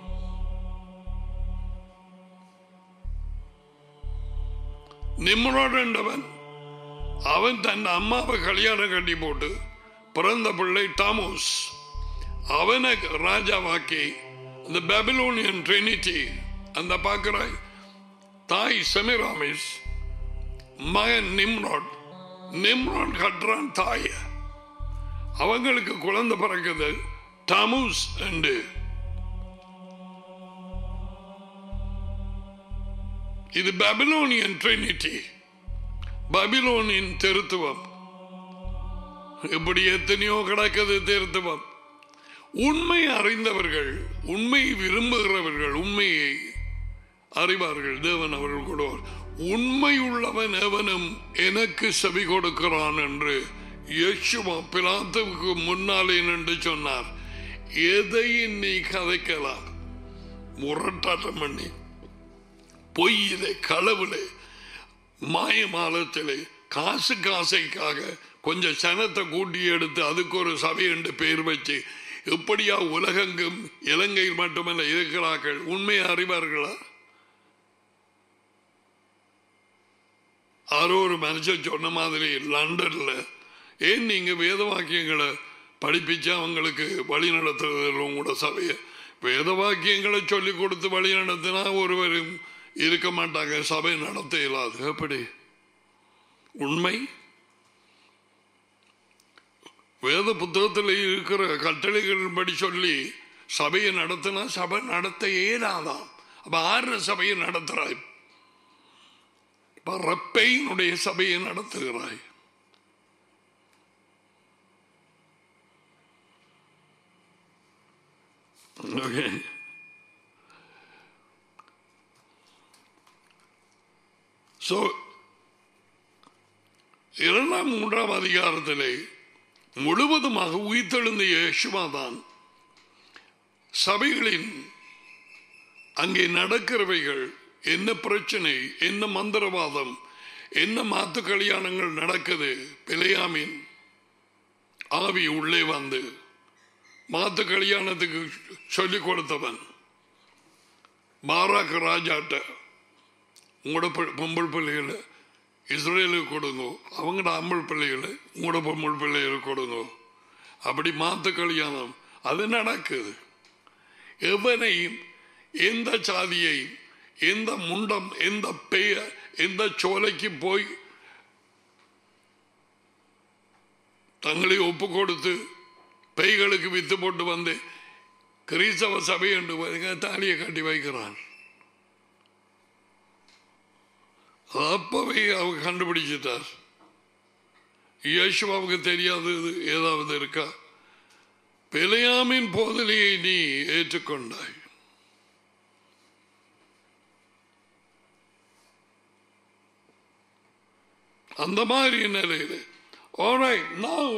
நிம்ரோட் என்றவன் அவன் தன் அம்மாவை கல்யாணம் கட்டி போட்டு பிறந்த பிள்ளை டாமோஸ் அவனை ராஜாவாக்கி இந்த பெபிலோனியன் ட்ரினிட்டி அந்த பார்க்கிறாய் தாய் செமிராமிஸ் மகன் நிம்ரோட் நிம்ரோட் கட்டுறான் தாய அவங்களுக்கு குழந்தை பிறக்குது டாமூஸ் என்று இது பபிலோனியன் ட்ரினிட்டி பபிலோனின் திருத்துவம் இப்படி எத்தனையோ கிடக்குது திருத்துவம் உண்மை அறிந்தவர்கள் உண்மை விரும்புகிறவர்கள் உண்மையை அறிவார்கள் தேவன் அவர்கள் கொடுவார் உண்மை உள்ளவன் எவனும் எனக்கு செவி கொடுக்கிறான் என்று யேசுவா பிலாத்துவுக்கு முன்னாலே நின்று சொன்னார் எதையும் நீ கதைக்கலாம் முரட்டாட்டம் பண்ணி பொய்யிலே களவிலே மாயமாலத்திலே காசு காசைக்காக கொஞ்சம் சனத்தை கூட்டி எடுத்து அதுக்கு ஒரு சபை என்று பெயர் வச்சு எப்படியா உலகெங்கும் இலங்கையில் மட்டுமல்ல இருக்கிறார்கள் உண்மையை அறிவார்களா யாரோ ஒரு மனுஷன் சொன்ன மாதிரி லண்டன்ல ஏன் நீங்க வேத வாக்கியங்களை படிப்பிச்சு அவங்களுக்கு வழி நடத்துறதில்ல உங்களோட சபையை வேத வாக்கியங்களை சொல்லி கொடுத்து வழி நடத்தினா ஒருவரும் இருக்க மாட்டாங்க சபை நடத்த இயலாது எப்படி உண்மை வேத புத்தகத்தில் இருக்கிற கட்டளைகள் படி சொல்லி சபையை நடத்தினா சபை நடத்த இயலாதாம் அப்ப ஆறு சபையை நடத்துறாய் பரப்பையினுடைய சபையை நடத்துகிறாய் Okay. So, இரண்டாம் மூன்றாம் அதிகாரத்திலே முழுவதுமாக உயிர்த்தெழுந்த இயேசுவா தான் சபைகளின் அங்கே நடக்கிறவைகள் என்ன பிரச்சனை என்ன மந்திரவாதம் என்ன மாத்து கல்யாணங்கள் நடக்குது பிழையாமின் ஆவி உள்ளே வந்து மாத்து கல்யாணத்துக்கு சொல்லிக் கொடுத்தவன் பாராக் ராஜாட்ட உங்களோட பொ- பொம்பள் பிள்ளைகளை இஸ்ரேலுக்கு கொடுங்க அவங்களோட அம்பள் பிள்ளைகளை உங்களோட பொம்பள் பிள்ளைகளுக்கு கொடுங்க அப்படி மாத்து கல்யாணம் அது நடக்குது எவனையும் எந்த சாதியை எந்த முண்டம் எந்த பெய எந்த சோலைக்கு போய் தங்களை ஒப்பு கொடுத்து பெய்களுக்கு வித்து போட்டு வந்து கிறிஸ்தவ சபை என்று பாருங்க, தாலியை கட்டி வைக்கிறான் அப்பவே அவங்க கண்டுபிடிச்சிட்டார் இயேசுவாவுக்கு தெரியாதது ஏதாவது இருக்கா பிழையாமின் போதனையை நீ ஏற்றுக்கொண்டாய் அந்த மாதிரி நிலையில் All right, now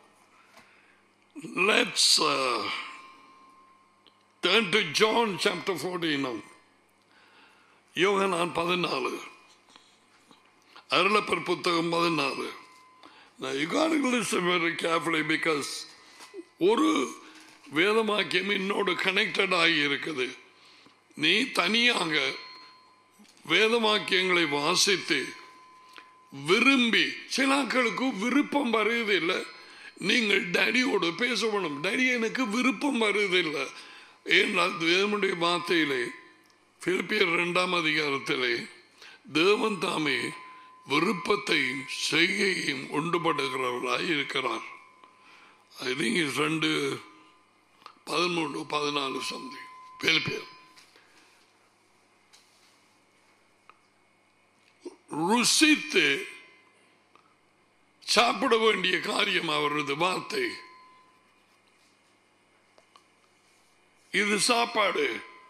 let's uh, turn to John chapter 14 now. யோகனான் பதினாலு அருளப்பர் புத்தகம் பதினாலு Now you got to listen very carefully because ஒரு வேதமாக்கியம் இன்னோடு கனெக்டட் ஆகி இருக்குது நீ தனியாக வேதவாக்கியங்களை வாசித்து விரும்பி சிலாக்களுக்கு விருப்பம் வருவதில்லை நீங்கள் டேடியோடு பேச வேணும் டேடி எனக்கு விருப்பம் வருவதில்லை ஏனால் தேவனுடைய வார்த்தையிலே பிலிப்பியர் இரண்டாம் அதிகாரத்திலே தேவன் தாமே விருப்பத்தையும் செய்கையும் உண்டுபடுகிறவராய் இருக்கிறார் ஐ திங்க் இஸ் ரெண்டு பதிமூணு பதினாலு சந்தி பிலிப்பியர் ருசித்து சாப்பிட வேண்டிய காரியம் அவரது வார்த்தை இது சாப்பாடு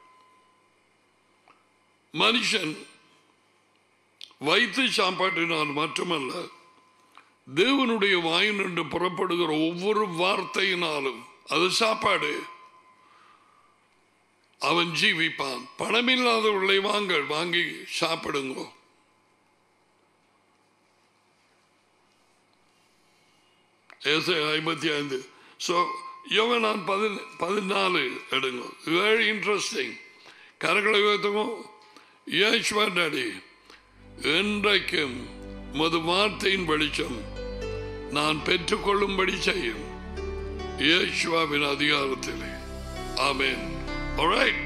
மனுஷன் வைத்து சாப்பாட்டினால் மட்டுமல்ல தேவனுடைய வாயினின்று புறப்படுகிற ஒவ்வொரு வார்த்தையினாலும் அது சாப்பாடு அவன் ஜீவிப்பான் பணமில்லாதவர்களை வாங்க வாங்கி சாப்பிடுங்க ஏசாயா ஐம்பத்தி ஐந்து ஸோ யோகனான் பதின பதினாலு எடுங்க வெரி இன்ட்ரெஸ்டிங் கரங்களை உயர்த்துவோம் யேசுவா டாடி என்றைக்கும் மது வார்த்தையின் வெளிச்சம் நான் பெற்றுக்கொள்ளும்படி செய்யும் இயேசுவாவின் அதிகாரத்திலே ஆமென் alright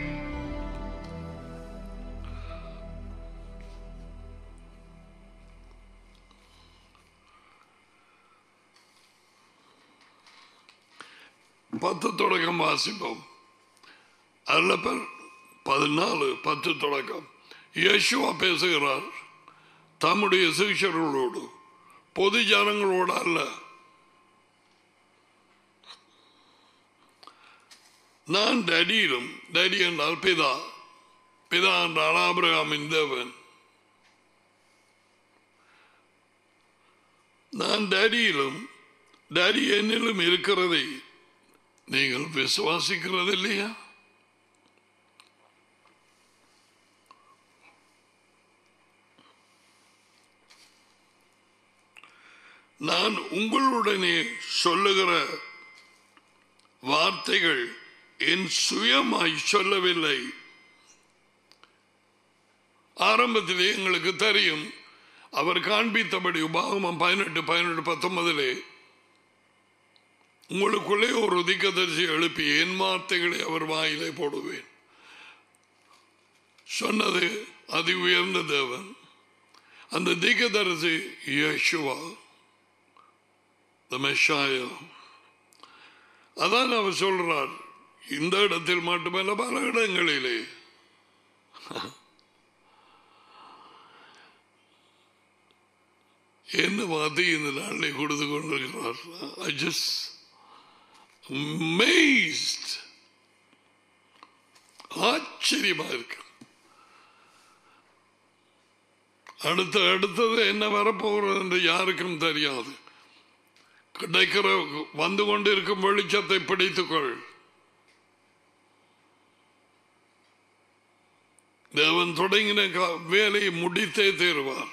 பத்து தொடக்கம் வாசிப்போம் அல்லப்பர் பதினாலு பத்து தொடக்கம் இயேசுவா பேசுகிறார் தம்முடைய சிகிச்சர்களோடு பொது ஜனங்களோடு அல்ல நான் டடியிலும் டடி என்றால் பிதா பிதா என்றால் ஆபிரகாமின் தேவன் நான் டடியிலும் டடி என்னிலும் இருக்கிறதை நீங்கள் விசுவாசிக்கிறது இல்லையா நான் உங்களுடனே சொல்லுகிற வார்த்தைகள் என் சுயமாய் சொல்லவில்லை ஆரம்பத்திலே எங்களுக்கு தெரியும் அவர் காண்பித்தபடி உபாகமம் பதினெட்டு பதினெட்டு பத்தொன்பதிலே உங்களுக்குள்ளே ஒரு திக்கதரிசி எழுப்பி என் வார்த்தைகளை அவர் வாயிலே போடுவேன் சொன்னது அதி உயர்ந்த தேவன் அந்த திக்கதரிசி யேசுவா the Messiah. அதான் அவர் சொல்றார் இந்த இடத்தில் மட்டுமல்ல பல இடங்களிலே என்ன வார்த்தை இந்த நாளில் கொடுத்து கொண்டிருக்கிறார் I just amazed ஆச்சரியமா இருக்கு அடுத்த அடுத்தது என்ன வரப்போகிறது என்று யாருக்கும் தெரியாது கிடைக்கிற வந்து கொண்டிருக்கும் வெளிச்சத்தை பிடித்துக்கொள் தேவன் தொடங்கின கா- வேலையை முடித்தே தீருவார்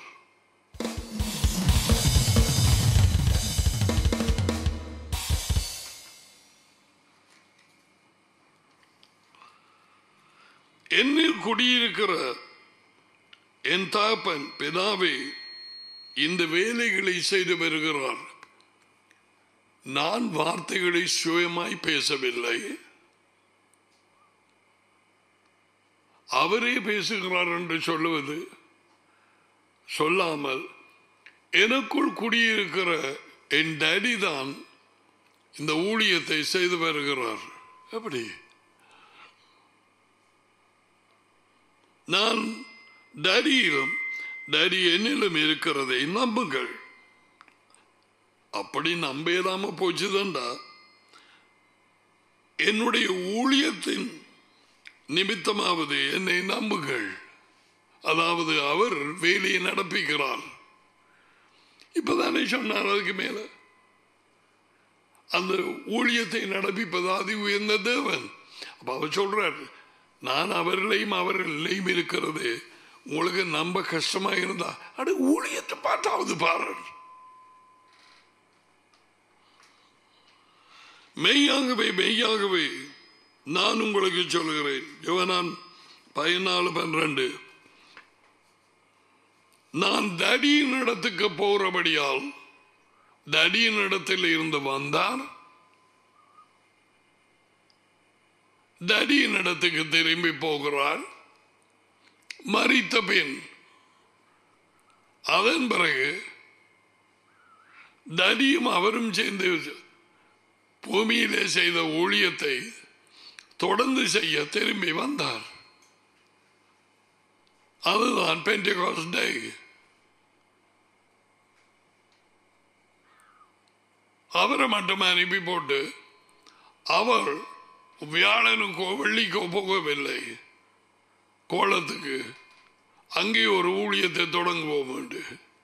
என்னில் குடியிருக்கிற என் தாப்பன் பிதாவே இந்த வேலைகளை செய்து வருகிறார் நான் வார்த்தைகளை சுயமாய் பேசவில்லை அவரே பேசுகிறார் என்று சொல்லுவது சொல்லாமல் எனக்குள் குடியிருக்கிற என் டேடி தான் இந்த ஊழியத்தை செய்து வருகிறார் எப்படி நான் டேடியிலும் டேடி என்னிலும் இருக்கிறதை நம்புங்கள் அப்படி நம்ப இல்லாம போச்சுதான்டா என்னுடைய ஊழியத்தின் நிமித்தமாவது என்னை நம்புங்கள் அதாவது அவர் வேலையை நடப்பிக்கிறார் இப்பதானே சொன்னார் அதுக்கு மேல அந்த ஊழியத்தை நடப்பிப்பது அதி உயர்ந்த தேவன் அப்ப அவர் சொல்றார் நான் அவர்களையும் அவர்களையும் இருக்கிறது உங்களுக்கு நம்ப கஷ்டமா இருந்தா அடு ஊழியத்தை பார்த்தாவது பாரு மெய்யாகவே மெய்யாகவே நான் உங்களுக்கு சொல்கிறேன் யுவனான் பதினாலு பன்னிரண்டு நான் தடியின் இடத்துக்கு போறபடியால் தடியின் இடத்தில் இருந்து வந்தார் தடியின் இடத்துக்கு திரும்பி போகிறார் மறித்த பின் அதன் பிறகு தடியும் அவரும் சேர்ந்து பூமியிலே செய்த ஊழியத்தை தொடர்ந்து செய்ய திரும்பி வந்தார் அதுதான் பென்டிகாஸ் டே அவரை மட்டும் அனுப்பி போட்டு அவர் வியாழனுக்கோ வெள்ளிக்கோ போகவில்லை கோலத்துக்கு அங்கே ஒரு ஊழியத்தை தொடங்குவோம் என்று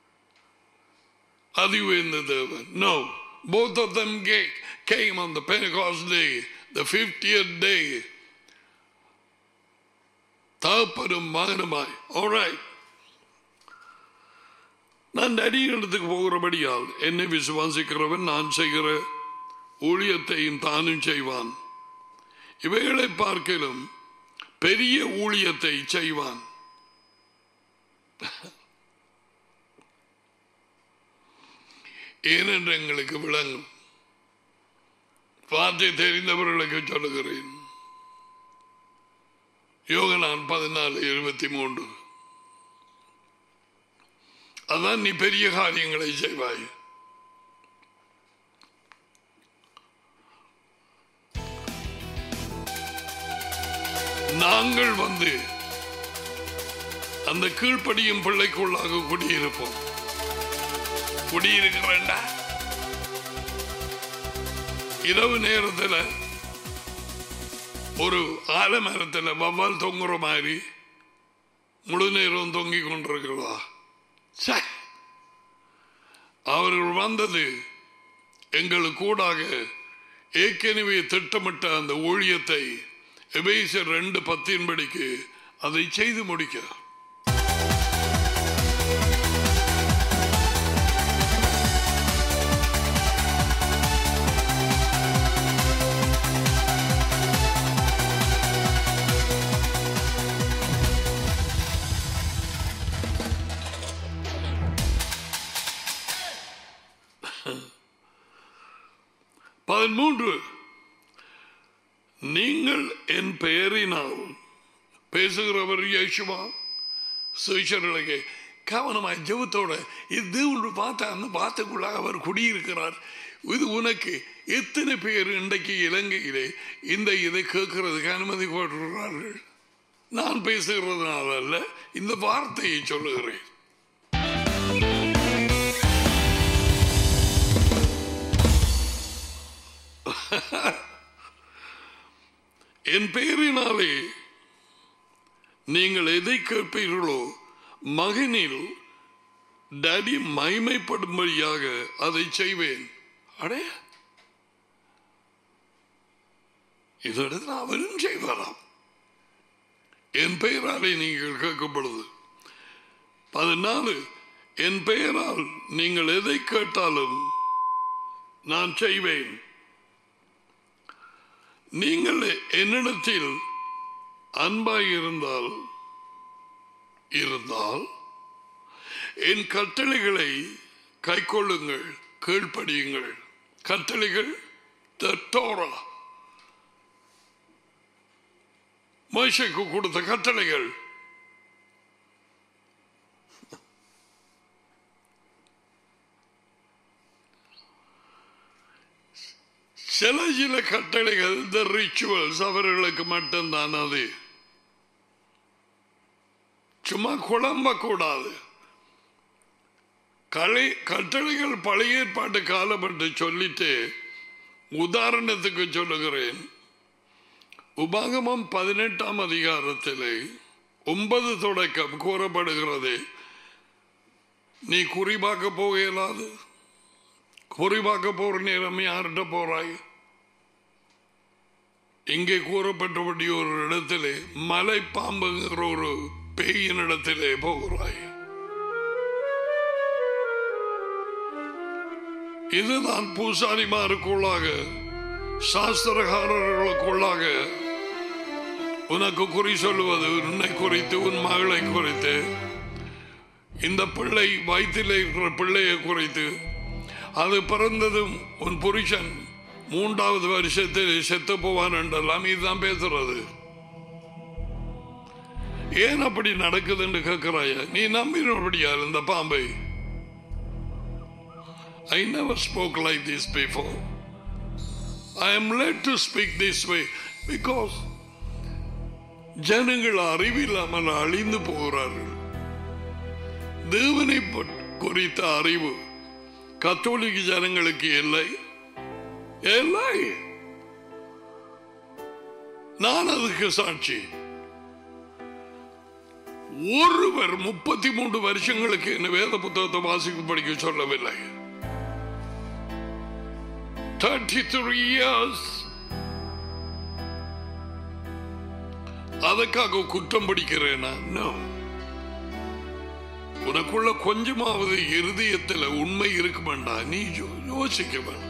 அது உயர்ந்த தேவன் no both of them ga- came on the Pentecost day the 50th day தகப்பனும் மகனுமாய் alright நான் அடியிடத்துக்கு போகிறபடியால் என்னை விசுவாசிக்கிறவன் நான் செய்கிற ஊழியத்தையும் தானும் செய்வான் இவைகளை பார்க்கலும் பெரிய ஊழியத்தை செய்வான் ஏனென்று எங்களுக்கு விளங்கும் வார்த்தை தெரிந்தவர்களுக்கு சொல்லுகிறேன் யோகனான் பதினாலு இருபத்தி மூன்று அதான் நீ பெரிய காரியங்களை செய்வாய் நாங்கள் வந்து அந்த கீழ்ப்படியும் பிள்ளைக்குள்ளாக குடியிருப்போம் குடியிருக்க வேண்டாம் இரவு நேரத்தில் ஒரு ஆலமரத்தில் வவ்வால் தொங்குற மாதிரி முழு நேரம் தொங்கிக் கொண்டிருக்கிறதா ச்சே. அவர்கள் வந்தது எங்களுக்கு கூடாக ஏற்கனவே திட்டமிட்ட அந்த ஊழியத்தை எபேசர் ரெண்டு பத்தின்படிக்கு அதை செய்து முடிக்க பதிமூன்று நீங்கள் என் பெயரினால் பேசுகிறவர் இயேசுவா சுவிசர்களுக்கு கவனமாய் ஜெபத்தோட இது ஒன்று பார்த்தா அந்த வார்த்தைக்குள்ளாக அவர் குடியிருக்கிறார் இது உனக்கு எத்தனை பேர் இன்றைக்கு இலங்கையிலே இந்த இதை கேட்கறதுக்கு அனுமதி போடுகிறார்கள் நான் பேசுகிறதுனால அல்ல இந்த வார்த்தையை சொல்லுகிறேன் என் பெயரினாலே நீங்கள் எதை கேட்பீர்களோ மகனில் டேடி மைமைப்படும்படியாக அதை செய்வேன் அடே இதற்கு அவரும் செய்வாராம் என் பெயராலே நீங்கள் கேட்கப்படுது பதினாலு என் பெயரால் நீங்கள் எதை கேட்டாலும் நான் செய்வேன் நீங்கள் என்னிடத்தில் அன்பாய் இருந்தால் இருந்தால் என் கட்டளைகளை கைக்கொள்ளுங்கள் கீழ்ப்படியுங்கள் கட்டளைகள் தோரா மனுஷனுக்கு கொடுத்த கட்டளைகள் சில சில கட்டளைகள் இந்த ரிச்சுவல்ஸ் அவர்களுக்கு மட்டும்தான் அது சும்மா குழம்ப கூடாது களை கட்டளைகள் பழைய ஏற்பாட்டு காலப்பட்டு சொல்லிட்டு உதாரணத்துக்கு சொல்லுகிறேன் உபாகமம் பதினெட்டாம் அதிகாரத்திலே ஒன்பது தொடக்கம் கூறப்படுகிறது நீ குறிபாக்க போக இயலாது குறிபாக்க போற நேரம் யார்கிட்ட போறாய் இங்கே கூறப்பட்டபடி ஒரு இடத்திலே மலை பாம்புங்கிற ஒரு பேயின் இடத்திலே போகிறாய் இதுதான் பூசாரிமாருக்குள்ளாக சாஸ்திரகாரர்களுக்குள்ளாக உனக்கு குறி சொல்லுவது உன்னை குறித்து உன் மகளை குறித்து இந்த பிள்ளை வயிற்றில் இருக்கிற பிள்ளையை குறித்து அது பிறந்ததும் உன் புருஷன் மூன்றாவது வருஷத்தில் செத்து போவான் என்றெல்லாம் இதுதான் பேசுறது ஏன் அப்படி நடக்குதுன்னு கேட்கிறாய நீ நம்பினபடியா இந்த பாம்பை I never spoke like this before. I am led to speak this way because ஜனங்கள் அறிவில்லாமல் அழிந்து போகிறார்கள் தேவனை பற்- குறித்த அறிவு கத்தோலிக்க ஜனங்களுக்கு இல்லை இல்லை நான் அதுக்கு சாட்சி ஒருவர் முப்பத்தி மூன்று வருஷங்களுக்கு என்ன வேத புத்தகத்தை வாசிக்க படிக்க சொல்லவில்லை 33 years அதுக்காக குற்றம் பிடிக்கிறேனா No. உனக்குள்ள கொஞ்சமாவது இருதயத்தில் உண்மை இருக்குமெண்டா நீ யோ- யோசிக்க வேணும்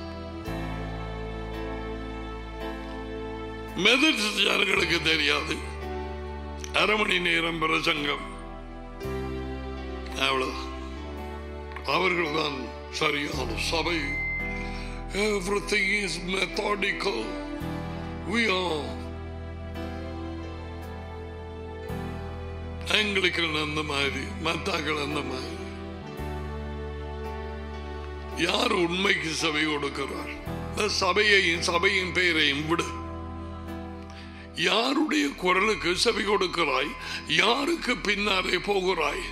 மெதடிஸ்ட் ஜனங்களுக்கு தெரியாது அரை மணி நேரம் பிரசங்கம் அவ்வளவு அவர்கள் தான் சரியான சபை Everything is methodical. We are Anglican அந்த மாதிரி மத்தாக்கள் அந்த மாதிரி யார் உண்மைக்கு சபை கொடுக்கிறார் இந்த சபையையும் சபையின் பெயரையும் விடு யாருடைய குரலுக்கு செவி கொடுக்கிறாய் யாருக்கு பின்னாலே போகிறாய்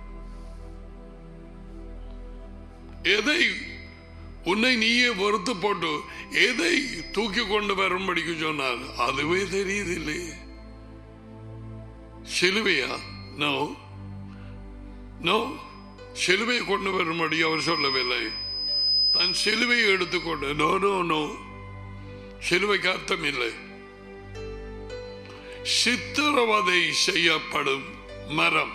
எதை உன்னை நீயே வெறுத்து போட்டு எதை தூக்கி கொண்டு வரும்படிக்கு சொன்னார் அதுவே தெரியுதில்லை சிலுவையா நோ நோ சிலுவை கொண்டு வரும்படி அவர் சொல்லவில்லை தன் சிலுவையை எடுத்துக்கொண்டு நோ நோ நோ சிலுவைக்கு அர்த்தம் இல்லை சித்திரவதை செய்யப்படும் மரம்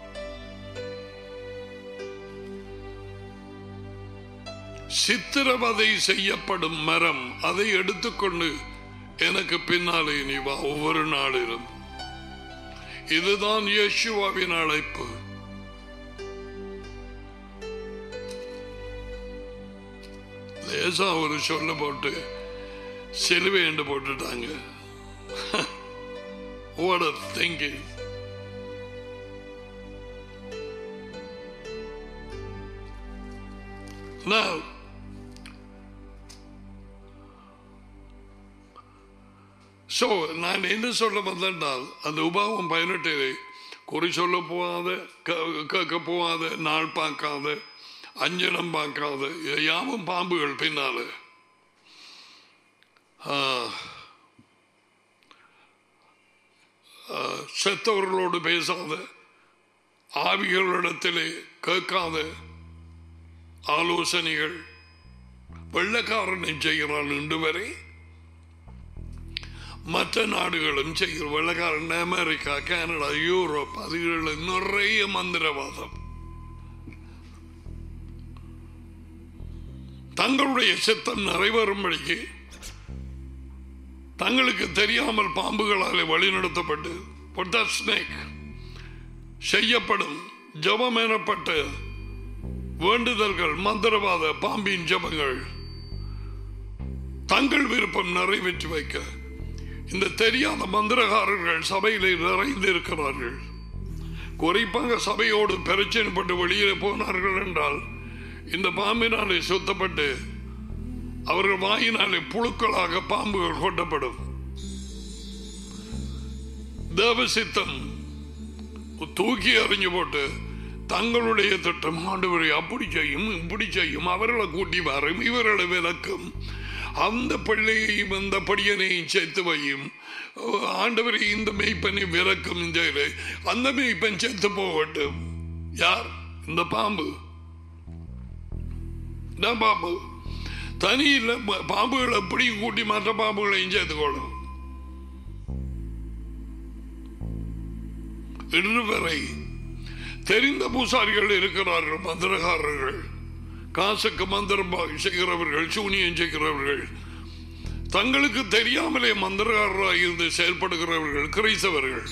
சித்திரவதை செய்யப்படும் மரம் அதை எடுத்துக்கொண்டு எனக்கு பின்னாலே நீ வா ஒவ்வொரு நாளிலும் இதுதான் இயேசுவாவின் அழைப்பு லேசா ஒரு சொல்ல போட்டு சிலுவை என்று போட்டுட்டாங்க What a thinking. Now, so நான் என்ன சொல்ல வந்தேன்னால் அந்த உபாவம் பதினெட்டிலே குறி சொல்ல போகாத க- கேட்க போகாத நாள் பார்க்காத அஞ்சனம் பார்க்காத யாவும் பாம்புகள் பின்னால ஆ, ஆ, செத்தவர்களோடு பேசாத ஆவிகளிடத்திலே கேட்காத ஆலோசனைகள் வெள்ளக்காரனை செய்கிறான் இன்று வரை மற்ற நாடுகளும் செய்கிற வெள்ளக்காரன் அமெரிக்கா கனடா யூரோப் அதுகளில் நிறைய மந்திரவாதம் தங்களுடைய சித்தம் நிறைவேறும்படிக்கு தங்களுக்கு தெரியாமல் பாம்புகளாலே வழிநடத்தப்பட்டு ஸ்னேக் செய்யப்படும் ஜபம் எனப்பட்ட வேண்டுதல்கள் மந்திரவாத பாம்பின் ஜபங்கள் தங்கள் விருப்பம் நிறைவேற்றி வைக்க இந்த தெரியாத மந்திரகாரர்கள் சபையிலே நிறைந்து இருக்கிறார்கள் குறிப்பாக சபையோடு பிரச்சனைப்பட்டு வெளியே போனார்கள் என்றால் இந்த பாம்பினாலே சுத்தப்பட்டு அவர்கள் வாயினாலே புழுக்களாக பாம்புகள் கொட்டப்படும் தேவசித்தம் தூக்கி அறிஞ்சு போட்டு தங்களுடைய திட்டம் ஆண்டவரை அப்படி செய்யும் இப்படி செய்யும் அவர்களை கூட்டி வரும் இவர்களை விளக்கும் அந்த பிள்ளையையும் அந்த படியனையும் சேர்த்து வையும் ஆண்டவரை இந்த மெய்ப்பனை விளக்கும் இந்த அந்த மெய்ப்பன் செத்து போகட்டும் யார் இந்த பாம்பு இதான் பாம்பு தனியில் பாம்புகளை எப்படி கூட்டி மற்ற பாம்புகளையும் சேர்த்துக்கொள்ளும் இன்று வரை தெரிந்த பூசாரிகள் இருக்கிறார்கள் மந்திரகாரர்கள் காசுக்கு மந்திரம் செய்கிறவர்கள் சூனியம் செய்கிறவர்கள் தங்களுக்கு தெரியாமலே மந்திரகாரராக இருந்து செயல்படுகிறவர்கள் கிரைசவர்கள்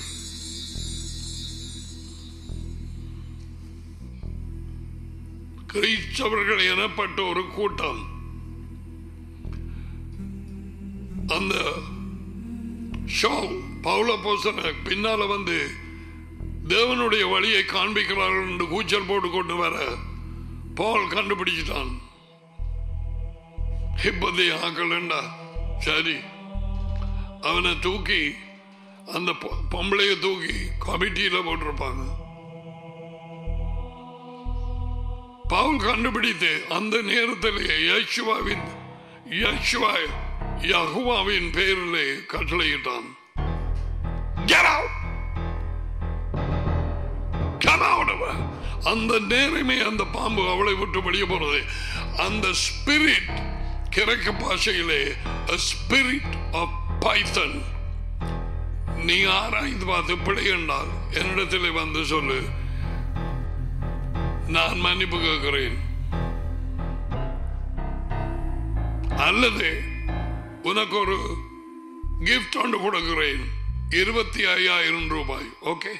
கிரைஸ்தவர்கள் எனப்பட்ட ஒரு கூட்டம் அந்த ஷோ பவுல போசன பின்னால வந்து தேவனுடைய வழியை காண்பிக்கிறார்கள் என்று கூச்சல் போட்டு கொண்டு வர பால் கண்டுபிடிச்சிட்டான் இப்பதைய ஆக்கலண்டா சரி அவனை தூக்கி அந்த பொம்பளைய தூக்கி கமிட்டியில போட்டிருப்பாங்க பவுல் கண்டுபிடித்து அந்த நேரத்தில் யேசுவாவின் யேசுவா யகுவாவின் பேரிலே கட்டளையிட்டான் Get out! Come out of her! அந்த நேரமே அந்த பாம்பு அவளை விட்டு வெளியே போனது அந்த ஸ்பிரிட் கிழக்கு பாஷையிலே ஸ்பிரிட் ஆஃப் பைத்தன் நீ ஆராய்ந்து பார்த்து பிழை என்றால் என்னிடத்தில் வந்து சொல்லு நான் மன்னிப்பு கேட்கிறேன் அல்லது உனக்கு ஒரு கிஃப்ட் ஒன்று கொடுக்கிறேன் இருபத்தி ஐயாயிரம் ரூபாய் ஓகே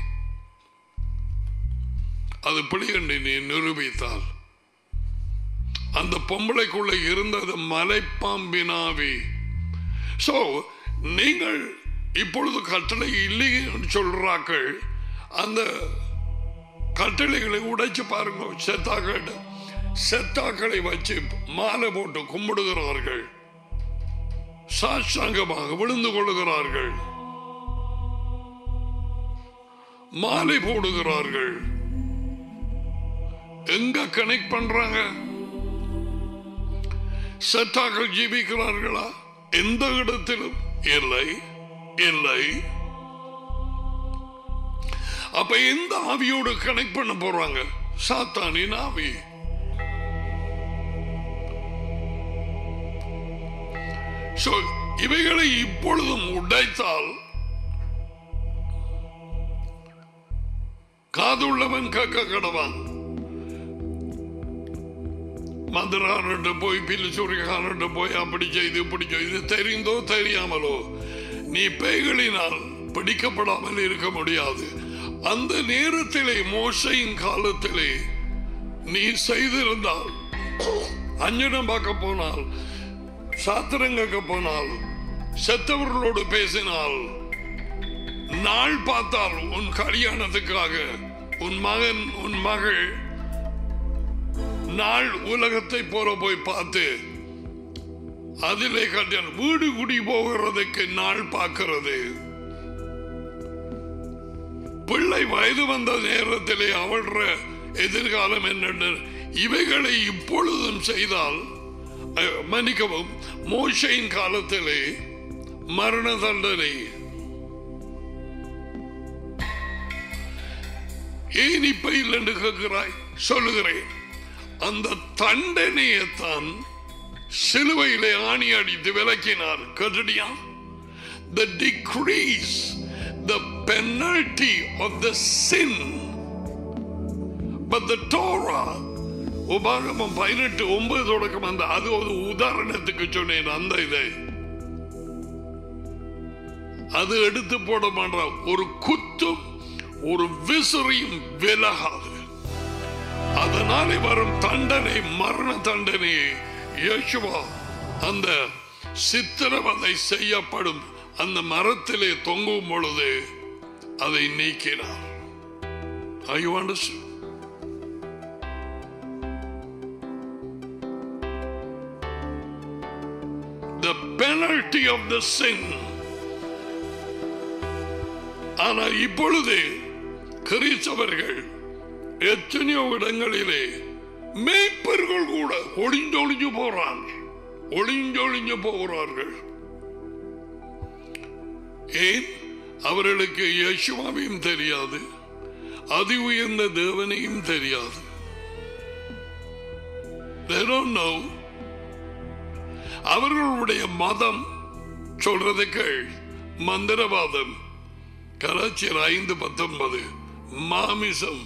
அது பிடிகண்டு நீ நிரூபித்தால் அந்த பொம்பளைக்குள்ள இருந்தது மலைப்பாம்பினாவி சோ நீங்கள் இப்பொழுது கட்டளை இல்லை என்று சொல்றாக்கள் அந்த கட்டளைகளை உடைச்சு பாருங்க செத்தாக்கள் செத்தாக்களை வச்சு மாலை போட்டு கும்பிடுகிறார்கள் சாஷ்டாங்கமாக விழுந்து கொள்ளுகிறார்கள் மாலை போடுகிறார்கள் எங்க கனெக்ட் பண்றாங்க செத்தாக்கள் ஜீவிக்கிறார்களா எந்த இடத்திலும் இல்லை இல்லை அப்ப எந்த ஆவியோடு கனெக்ட் பண்ண போறாங்க சாத்தானின் ஆவி So, இவைகளை இப்பொழுதும் உடைத்தால் காதுள்ளவன் கக்க கடவான் மந்திரான்ட்டு போய் பில்லிசூரியகாரன்ட்டு போய் அப்படி செய்து இப்படி செய்து தெரிந்தோ தெரியாமலோ நீ பேய்களினால் பிடிக்கப்படாமல் இருக்க முடியாது அந்த நேரத்திலே மோசையின் காலத்திலே நீ செய்திருந்தால் அஞ்சனம் பார்க்க போனால் சாத்திரங்க போனால் செத்தவர்களோடு பேசினால் நாள் பார்த்தால் உன் கல்யாணத்துக்காக உன் மகன் உன் மகள் நாள் உலகத்தை போல போய் பார்த்து அதிலே கல்யாணம் வீடு குடி போகிறதுக்கு நாள் பார்க்கிறது பிள்ளை வயது வந்த நேரத்திலே அவள்ற எதிர்காலம் என்னென்ன இவைகளை இப்பொழுதும் செய்தால் அஹ், மன்னிக்கவும் மோசையின் காலத்திலே மரண தண்டனை ஏன் இப்ப இல்லைன்னு கேட்கிறாய் சொல்லுகிறேன் அந்த தண்டனையைத்தான் சிலுவையிலே ஆணி அடித்து விலக்கினார் கட்டடியா the decrease the penalty of the sin but the Torah உபாகமம் பதினெட்டு ஒன்பது தொடக்கம் அந்த அது ஒரு உதாரணத்துக்கு சொன்னேன் அந்த இதை அது எடுத்து போட மாட்டா ஒரு குத்தும் ஒரு விசிறியும் விலகாது அதனாலே வரும் தண்டனை மரண தண்டனையை யேசுவா அந்த சித்திரவதை செய்யப்படும் அந்த மரத்திலே தொங்கும் பொழுது அதை நீக்கினார் Are you understand? The penalty of the sin. ஆனால் இப்பொழுது கிறிஸ்தவர்கள் எத்தனையோ இடங்களிலே மேய்ப்பர்கள் கூட ஒளிஞ்சொளிஞ்சு போறாங்க ஒளிஞ்சொளிஞ்சு போகிறார்கள் ஏன் அவர்களுக்கு யேசுவாவையும் தெரியாது அதி உயர்ந்த தேவனையும் தெரியாது They don't know. அவர்களுடைய மதம் சொல்றதுக்கு மந்திரவாதம் கலாச்சியர் ஐந்து பத்தொன்பது மாமிசம்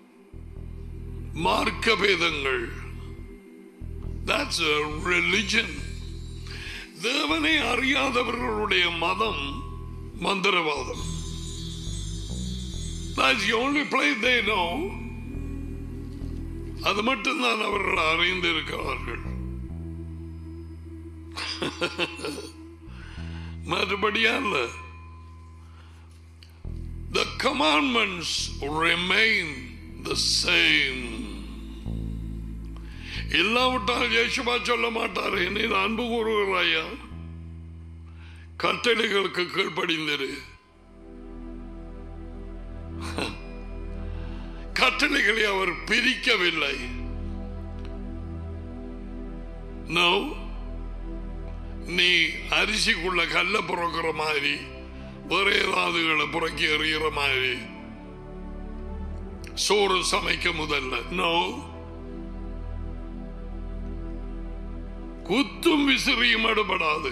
மார்க்க பேதங்கள் That's a religion. தேவனை அறியாதவர்களுடைய மதம் மந்திரவாதம் That's the only place they know. அது மட்டும்தான் அவர்கள் அறிந்திருக்கிறார்கள் மறுபடியா இல்ல The commandments remain the same. இல்லாவிட்டால் இயேசுவா சொல்ல மாட்டார் என்னை அன்பு கூறுகிறாயா கட்டளைகளுக்கு கீழ்ப்படிந்திரு கட்டளைகளை அவர் பிரிக்கவில்லை நோ நீ அரிசிக்குள்ள கல்ல புறக்கிற மாதிரி வேற ஏதாவதுகளை புறக்கி எறிகிற மாதிரி சோறு சமைக்க முதல்ல நோ குத்தும் விசிறியும் எடுபடாது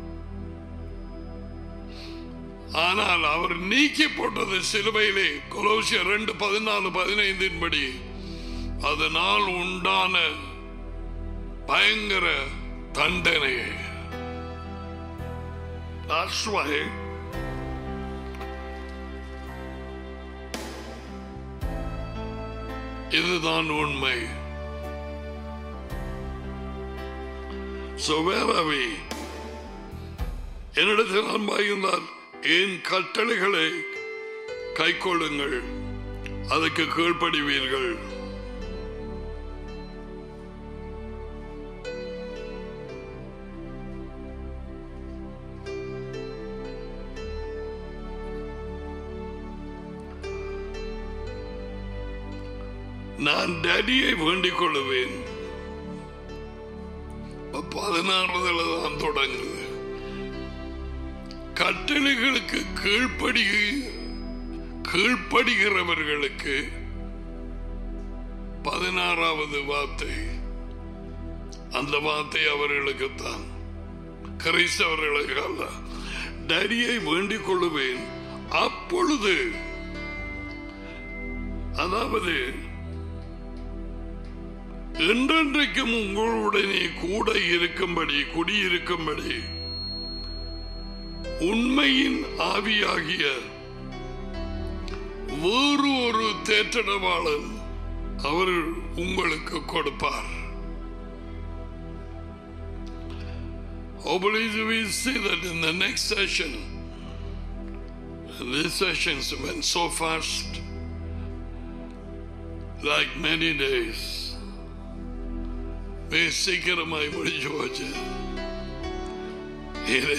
ஆனால் அவர் நீக்கி போட்டது சிலுவையிலே கொலோசிய ரெண்டு பதினாலு பதினைந்தின் படி அதனால் உண்டான பயங்கர தண்டனை That's why இதுதான் உண்மை So where are we? என்னிடத்தில் அன்பாயிருந்தால் என் கட்டளைகளை கைக்கொள்ளுங்கள் அதுக்கு கீழ்ப்படிவீர்கள் நான் டேடியை வேண்டிக் கொள்ளுவேன் பதினாறுல தான் தொடங்குது கட்டளைகளுக்கு கீழ்ப்படி கீழ்ப்படுகிறவர்களுக்கு பதினாறாவது வார்த்தை அந்த வார்த்தை அவர்களுக்குத்தான் கிறிஸ்தவர்களுக்கு அல்ல டரியை வேண்டிக் கொள்ளுவேன் அப்பொழுது அதாவது என்றென்றைக்கும் உங்களுடனே கூட இருக்கும்படி குடியிருக்கும்படி உண்மையின் ஆவியாகிய வேறு ஒரு தேற்றடவாளன் அவர் உங்களுக்கு கொடுப்பார் Hopefully we see that in the next session. And these sessions went so fast, like many days. மிக சீக்கிரமாய் முடிஞ்சு போச்சு இது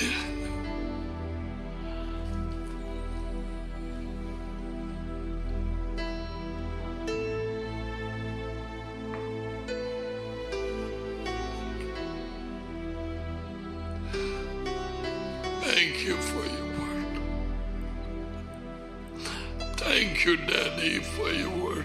Thank you for your word. Thank you, Daddy, for your word.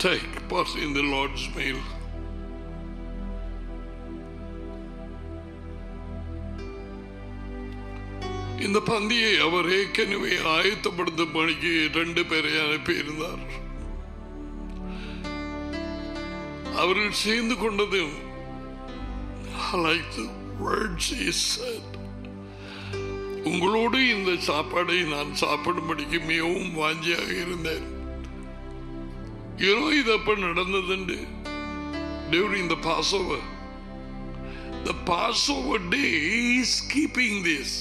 take part in the Lord's meal. இந்த பந்தியை அவர் ஏற்கனவே ஆயத்தப்படுத்தும் பணிக்கு ரெண்டு பேரை அனுப்பியிருந்தார் அவர்கள் சேர்ந்து கொண்டதும் I like the words he said. உங்களோடு இந்த சாப்பாடை நான் சாப்பிடும்படிக்கு மிகவும் வாஞ்சியாக இருந்தேன் ஏதோ இது அப்ப நடந்ததுண்டு during the Passover the Passover day is keeping this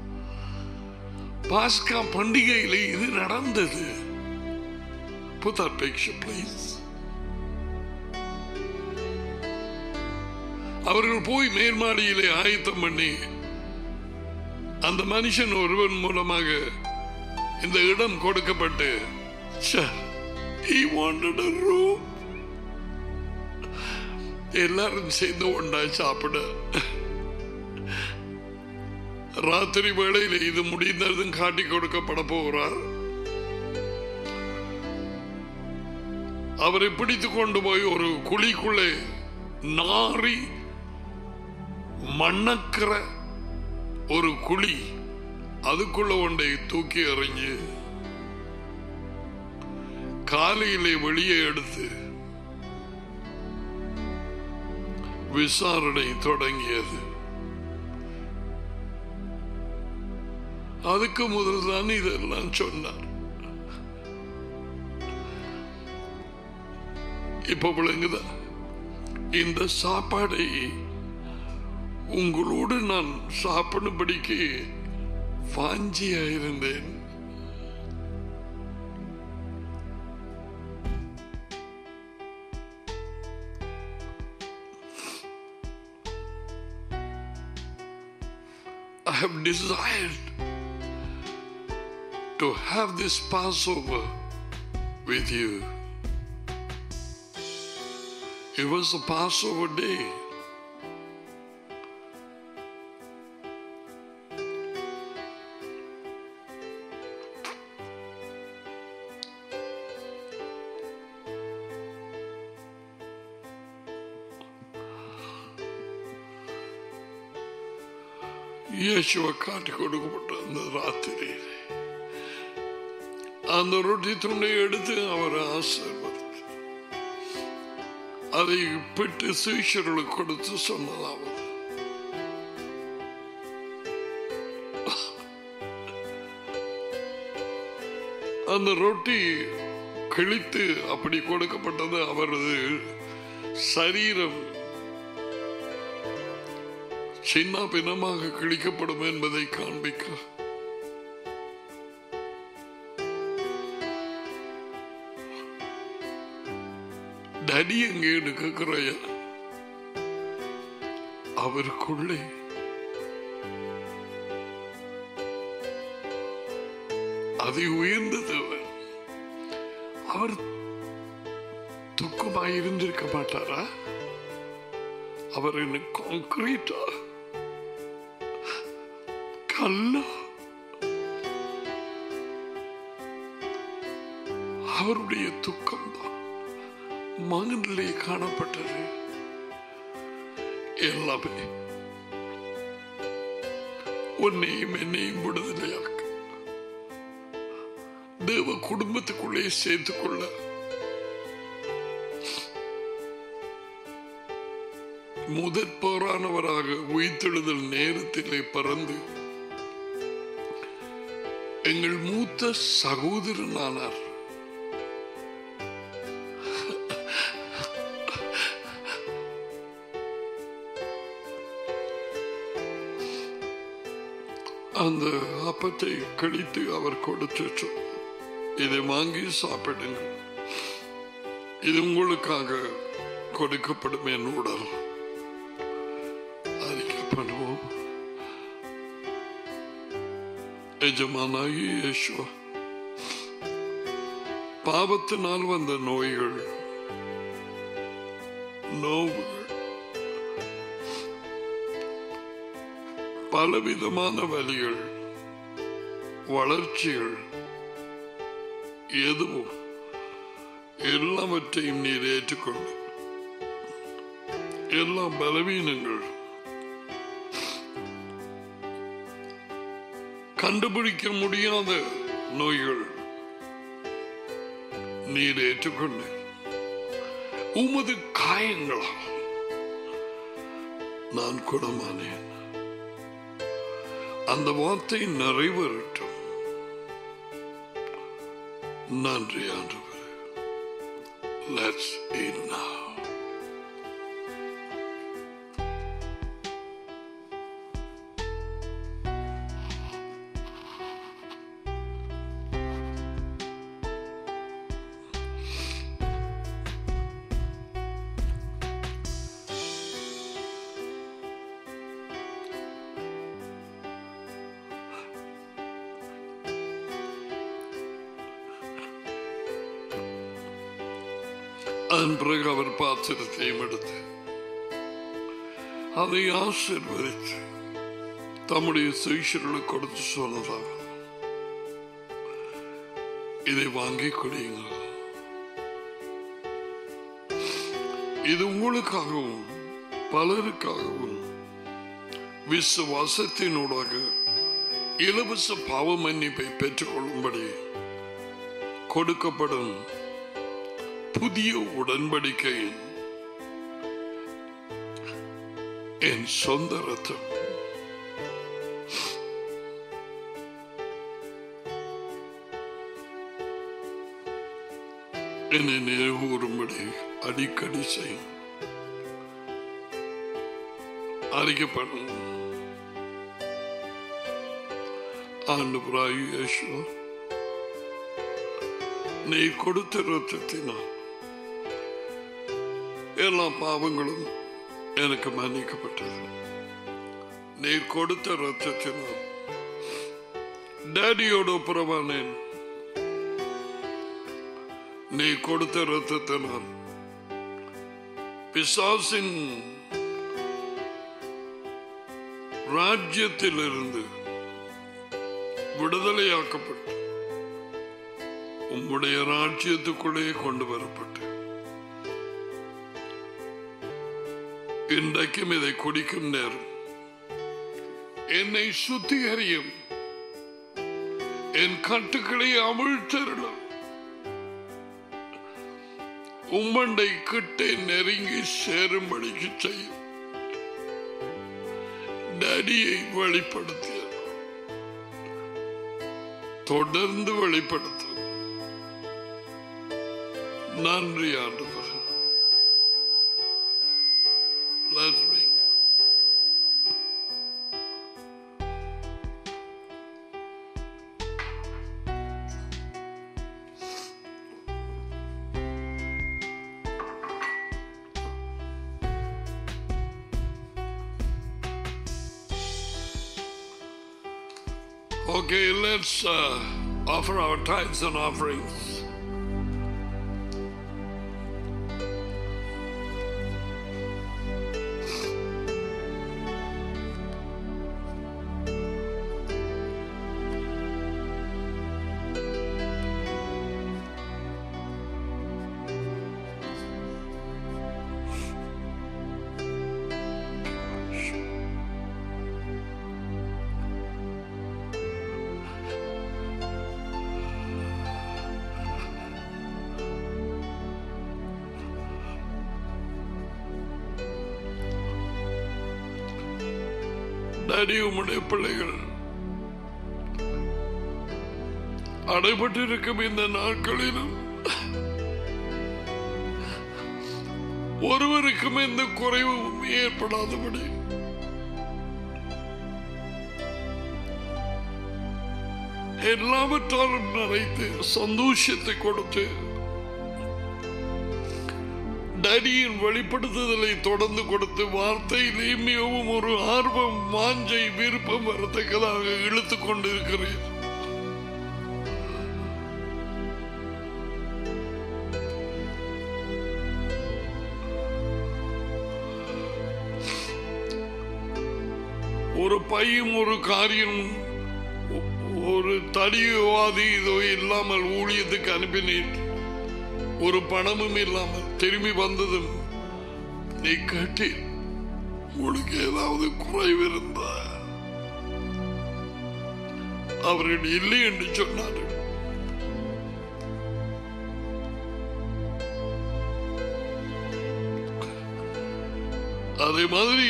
பாஸ்கா பண்டிகையில் இது நடந்தது Put that picture, please. அவர்கள் போய் மேல்மாடியிலே ஆயத்தம் பண்ணி அந்த மனுஷன் ஒருவன் மூலமாக இந்த இடம் கொடுக்கப்பட்டு ச்சே, he wanted a room. எல்லாரும் சேர்ந்து ஒன்றாய் சாப்பிட ராத்திரி வேளையில் இது முடிந்ததும் காட்டி கொடுக்கப்பட போகிறார் அவரை பிடித்து கொண்டு போய் ஒரு குழிக்குள்ளே நாரி மண்ணக்கிற ஒரு குழி அதுக்குள்ள ஒன்றை தூக்கி எறிஞ்சு காலையிலே வெளியே எடுத்து விசாரணை தொடங்கியது அதுக்கு முதல் தான் இதெல்லாம் சொன்னார் இப்ப விளங்குதா இந்த சாப்பாடை உங்களோடு நான் சாப்பிடும்படிக்கு வாஞ்சியா இருந்தேன் I have desired to have this Passover with you. It was a Passover day. இயேசுவை காட்டி கொடுக்கப்பட்ட அந்த ராத்திரி அந்த ரொட்டி துண்டை எடுத்து அவர் ஆசீர்வதித்து அதை பிட்டு சீஷர்களுக்கு கொடுத்து சொன்னதாவது அந்த ரொட்டி கிழித்து அப்படி கொடுக்கப்பட்டது அவரது சரீரம் சின்ன பின்னமாக கிழிக்கப்படும் என்பதை காண்பிக்க டடி எங்கே கேட்கிறாயா அவருக்குள்ளே அதை உயர்ந்ததவர் அவர் துக்கமாய் இருந்திருக்க மாட்டாரா அவர் என்ன கான்கிரீட்டா கல்லா அவருடைய துக்கம் தான் மகனிலே காணப்பட்டது எல்லாமே உன்னையும் என்னையும் விடுதலையாக்க தேவ குடும்பத்துக்குள்ளே சேர்த்துக் கொள்ள முதற் போரானவராக உயிர்த்தெழுதல் நேரத்திலே பறந்து எங்கள் மூத்த சகோதரனானார் அந்த அப்பத்தை கழித்து அவர் கொடுத்து இதை வாங்கி சாப்பிடுங்கள் இது உங்களுக்காக கொடுக்கப்படும் என் உடல் அறிக்கை பண்ணுவோம் எஜமானாகி இயேசுவா பாவத்தினால் வந்த நோய்கள் நோவுகள் பலவிதமான வலிகள் வளர்ச்சிகள் எதுவும் எல்லாவற்றையும் நீர் ஏற்றுக்கொண்டு எல்லா பலவீனங்கள் கண்டுபிடிக்க முடியாத நோய்கள் நீர் ஏற்றுக்கொண்டு உமது காயங்களால் நான் குணமானேன் அந்த வார்த்தை நிறைவேறட்டும் நன்றி ஆண்டவர் லெட்ஸ் eat now அதன் பிறகு அவர் பாத்திரத்தையும் எடுத்து அதை ஆசீர்வதித்து தம்முடைய சுயசர்களுக்கு கொடுத்து சொன்னதாக இதை வாங்கி குடியுங்கள் இது உங்களுக்காகவும் பலருக்காகவும் விசுவாசத்தினூடாக இலவச பாவ மன்னிப்பை பெற்றுக்கொள்ளும்படி கொடுக்கப்படும் புதிய உடன்படிக்கையின் என் சொந்த ரத்தம் என்னை நினைவுறும்படி அடிக்கடி செய்யும் அறிக்கப்படும் ஆண்டு பிராயு யேசுவா நீ கொடுத்த ரத்தத்தினால் எல்லா பாவங்களும் எனக்கு மன்னிக்கப்பட்டது நீ கொடுத்த ரத்தத்தினால் டேடியோட புறமானேன் நீ கொடுத்த ரத்தத்தினால் பிசாசின் ராஜ்யத்திலிருந்து விடுதலையாக்கப்பட்டு உம்முடைய ராஜ்யத்துக்குள்ளே கொண்டு வரப்பட்டு இன்றைக்கும் இதை குடிக்கும் நேரம் என்னை சுத்திகரியும் என் கட்டுக்களை அமிழ்த்தருளும் உம்மண்டை கிட்டே நெருங்கி சேரும்படிக்கு செய்யும் டடியை வெளிப்படுத்திய தொடர்ந்து வெளிப்படுத்தும் நன்றி ஆண்டவர் Let's ring. Okay, let's uh, offer our tithes and offerings. Daddy உம்முடைய பிள்ளைகள் அடைபட்டிருக்கும் இந்த நாட்களிலும் ஒருவருக்கும் எந்த குறைவும் ஏற்படாதபடி எல்லாவற்றாலும் நிறைத்து சந்தோஷத்தை கொடுத்து டடியின் வெளிப்படுத்துதலை தொடர்ந்து கொடுத்து வார்த்தையிலே மிகவும் ஒரு ஆர்வம் வாஞ்சை விருப்பம் வரத்தக்கதாக இழுத்துக் கொண்டிருக்கிறேன் ஒரு பையும் ஒரு காரியம் ஒரு தடியோ அது இதோ இல்லாமல் ஊழியத்துக்கு அனுப்பினீர் ஒரு பணமும் இல்லாமல் திரும்பி வந்ததும் நீ கேட்டி உங்களுக்கு ஏதாவது குறைவு இருந்தா அவர்கள் இல்லை என்று சொன்னார்கள் அதே மாதிரி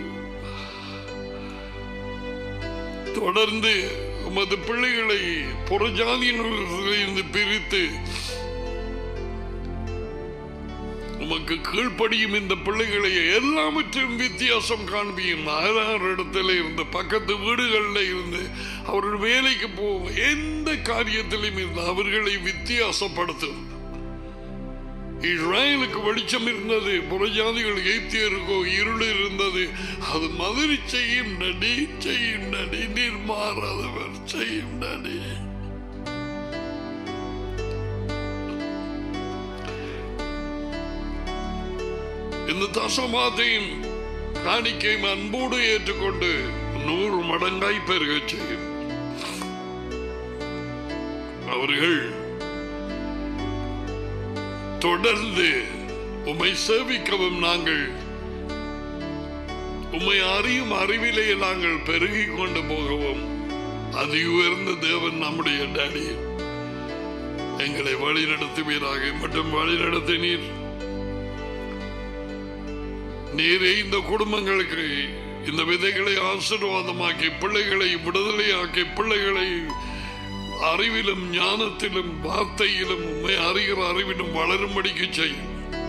தொடர்ந்து உமது பிள்ளைகளை புறஜாதியினரிலிருந்து பிரித்து உமக்கு கீழ்ப்படியும் இந்த பிள்ளைகளை எல்லாவற்றையும் வித்தியாசம் காண்பியும் ஆறாறு இடத்துல இருந்து பக்கத்து வீடுகளில் இருந்து அவர்கள் வேலைக்கு போகும் எந்த காரியத்திலும் இருந்து அவர்களை வித்தியாசப்படுத்தும் இஸ்ராயலுக்கு வெளிச்சம் இருந்தது புறஜாதிகள் எய்த்தியருக்கோ இருள் இருந்தது அது மாதிரி செய்யும் நடி செய்யும் நடி நீர் மாறாதவர் செய்யும் நடி இந்த தசமாத்தையும் காணிக்கையும் அன்போடு ஏற்றுக்கொண்டு நூறு மடங்காய் பெருகச் செய்யும் அவர்கள் தொடர்ந்து உம்மை சேவிக்கவும் நாங்கள் உம்மை அறியும் அறிவிலே நாங்கள் பெருகிக் கொண்டு போகவும் அதி உயர்ந்த தேவன் நம்முடைய டாடி எங்களை வழி நடத்துவீராக மற்றும் வழி நடத்தினீர் நீரே இந்த குடும்பங்களுக்கு இந்த விதைகளை ஆசீர்வாதமாக்கி பிள்ளைகளை விடுதலையாக்கி பிள்ளைகளை அறிவிலும் ஞானத்திலும் வார்த்தையிலும் உண்மை அறிகிற அறிவிலும் வளரும்படிக்கு செய்யும்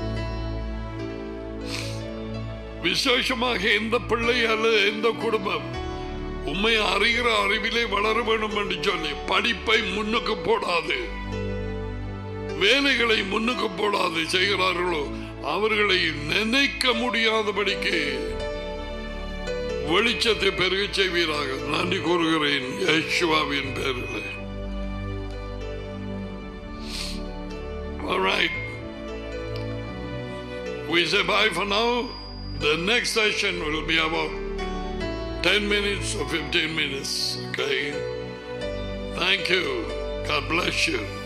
விசேஷமாக எந்த பிள்ளை அல்லது எந்த குடும்பம் உண்மை அறிகிற அறிவிலே வளர வேண்டும் என்று சொல்லி படிப்பை முன்னுக்கு போடாது வேலைகளை முன்னுக்கு போடாது செய்கிறார்களோ அவர்களை நினைக்க முடியாதபடிக்கு வெளிச்சத்தை பெருகச் செய்வீராக நன்றி கூறுகிறேன் யேசுவாவின் பேரில் All right. We say bye for now. The next session will be about 10 minutes or 15 minutes. Okay. Thank you. God bless you.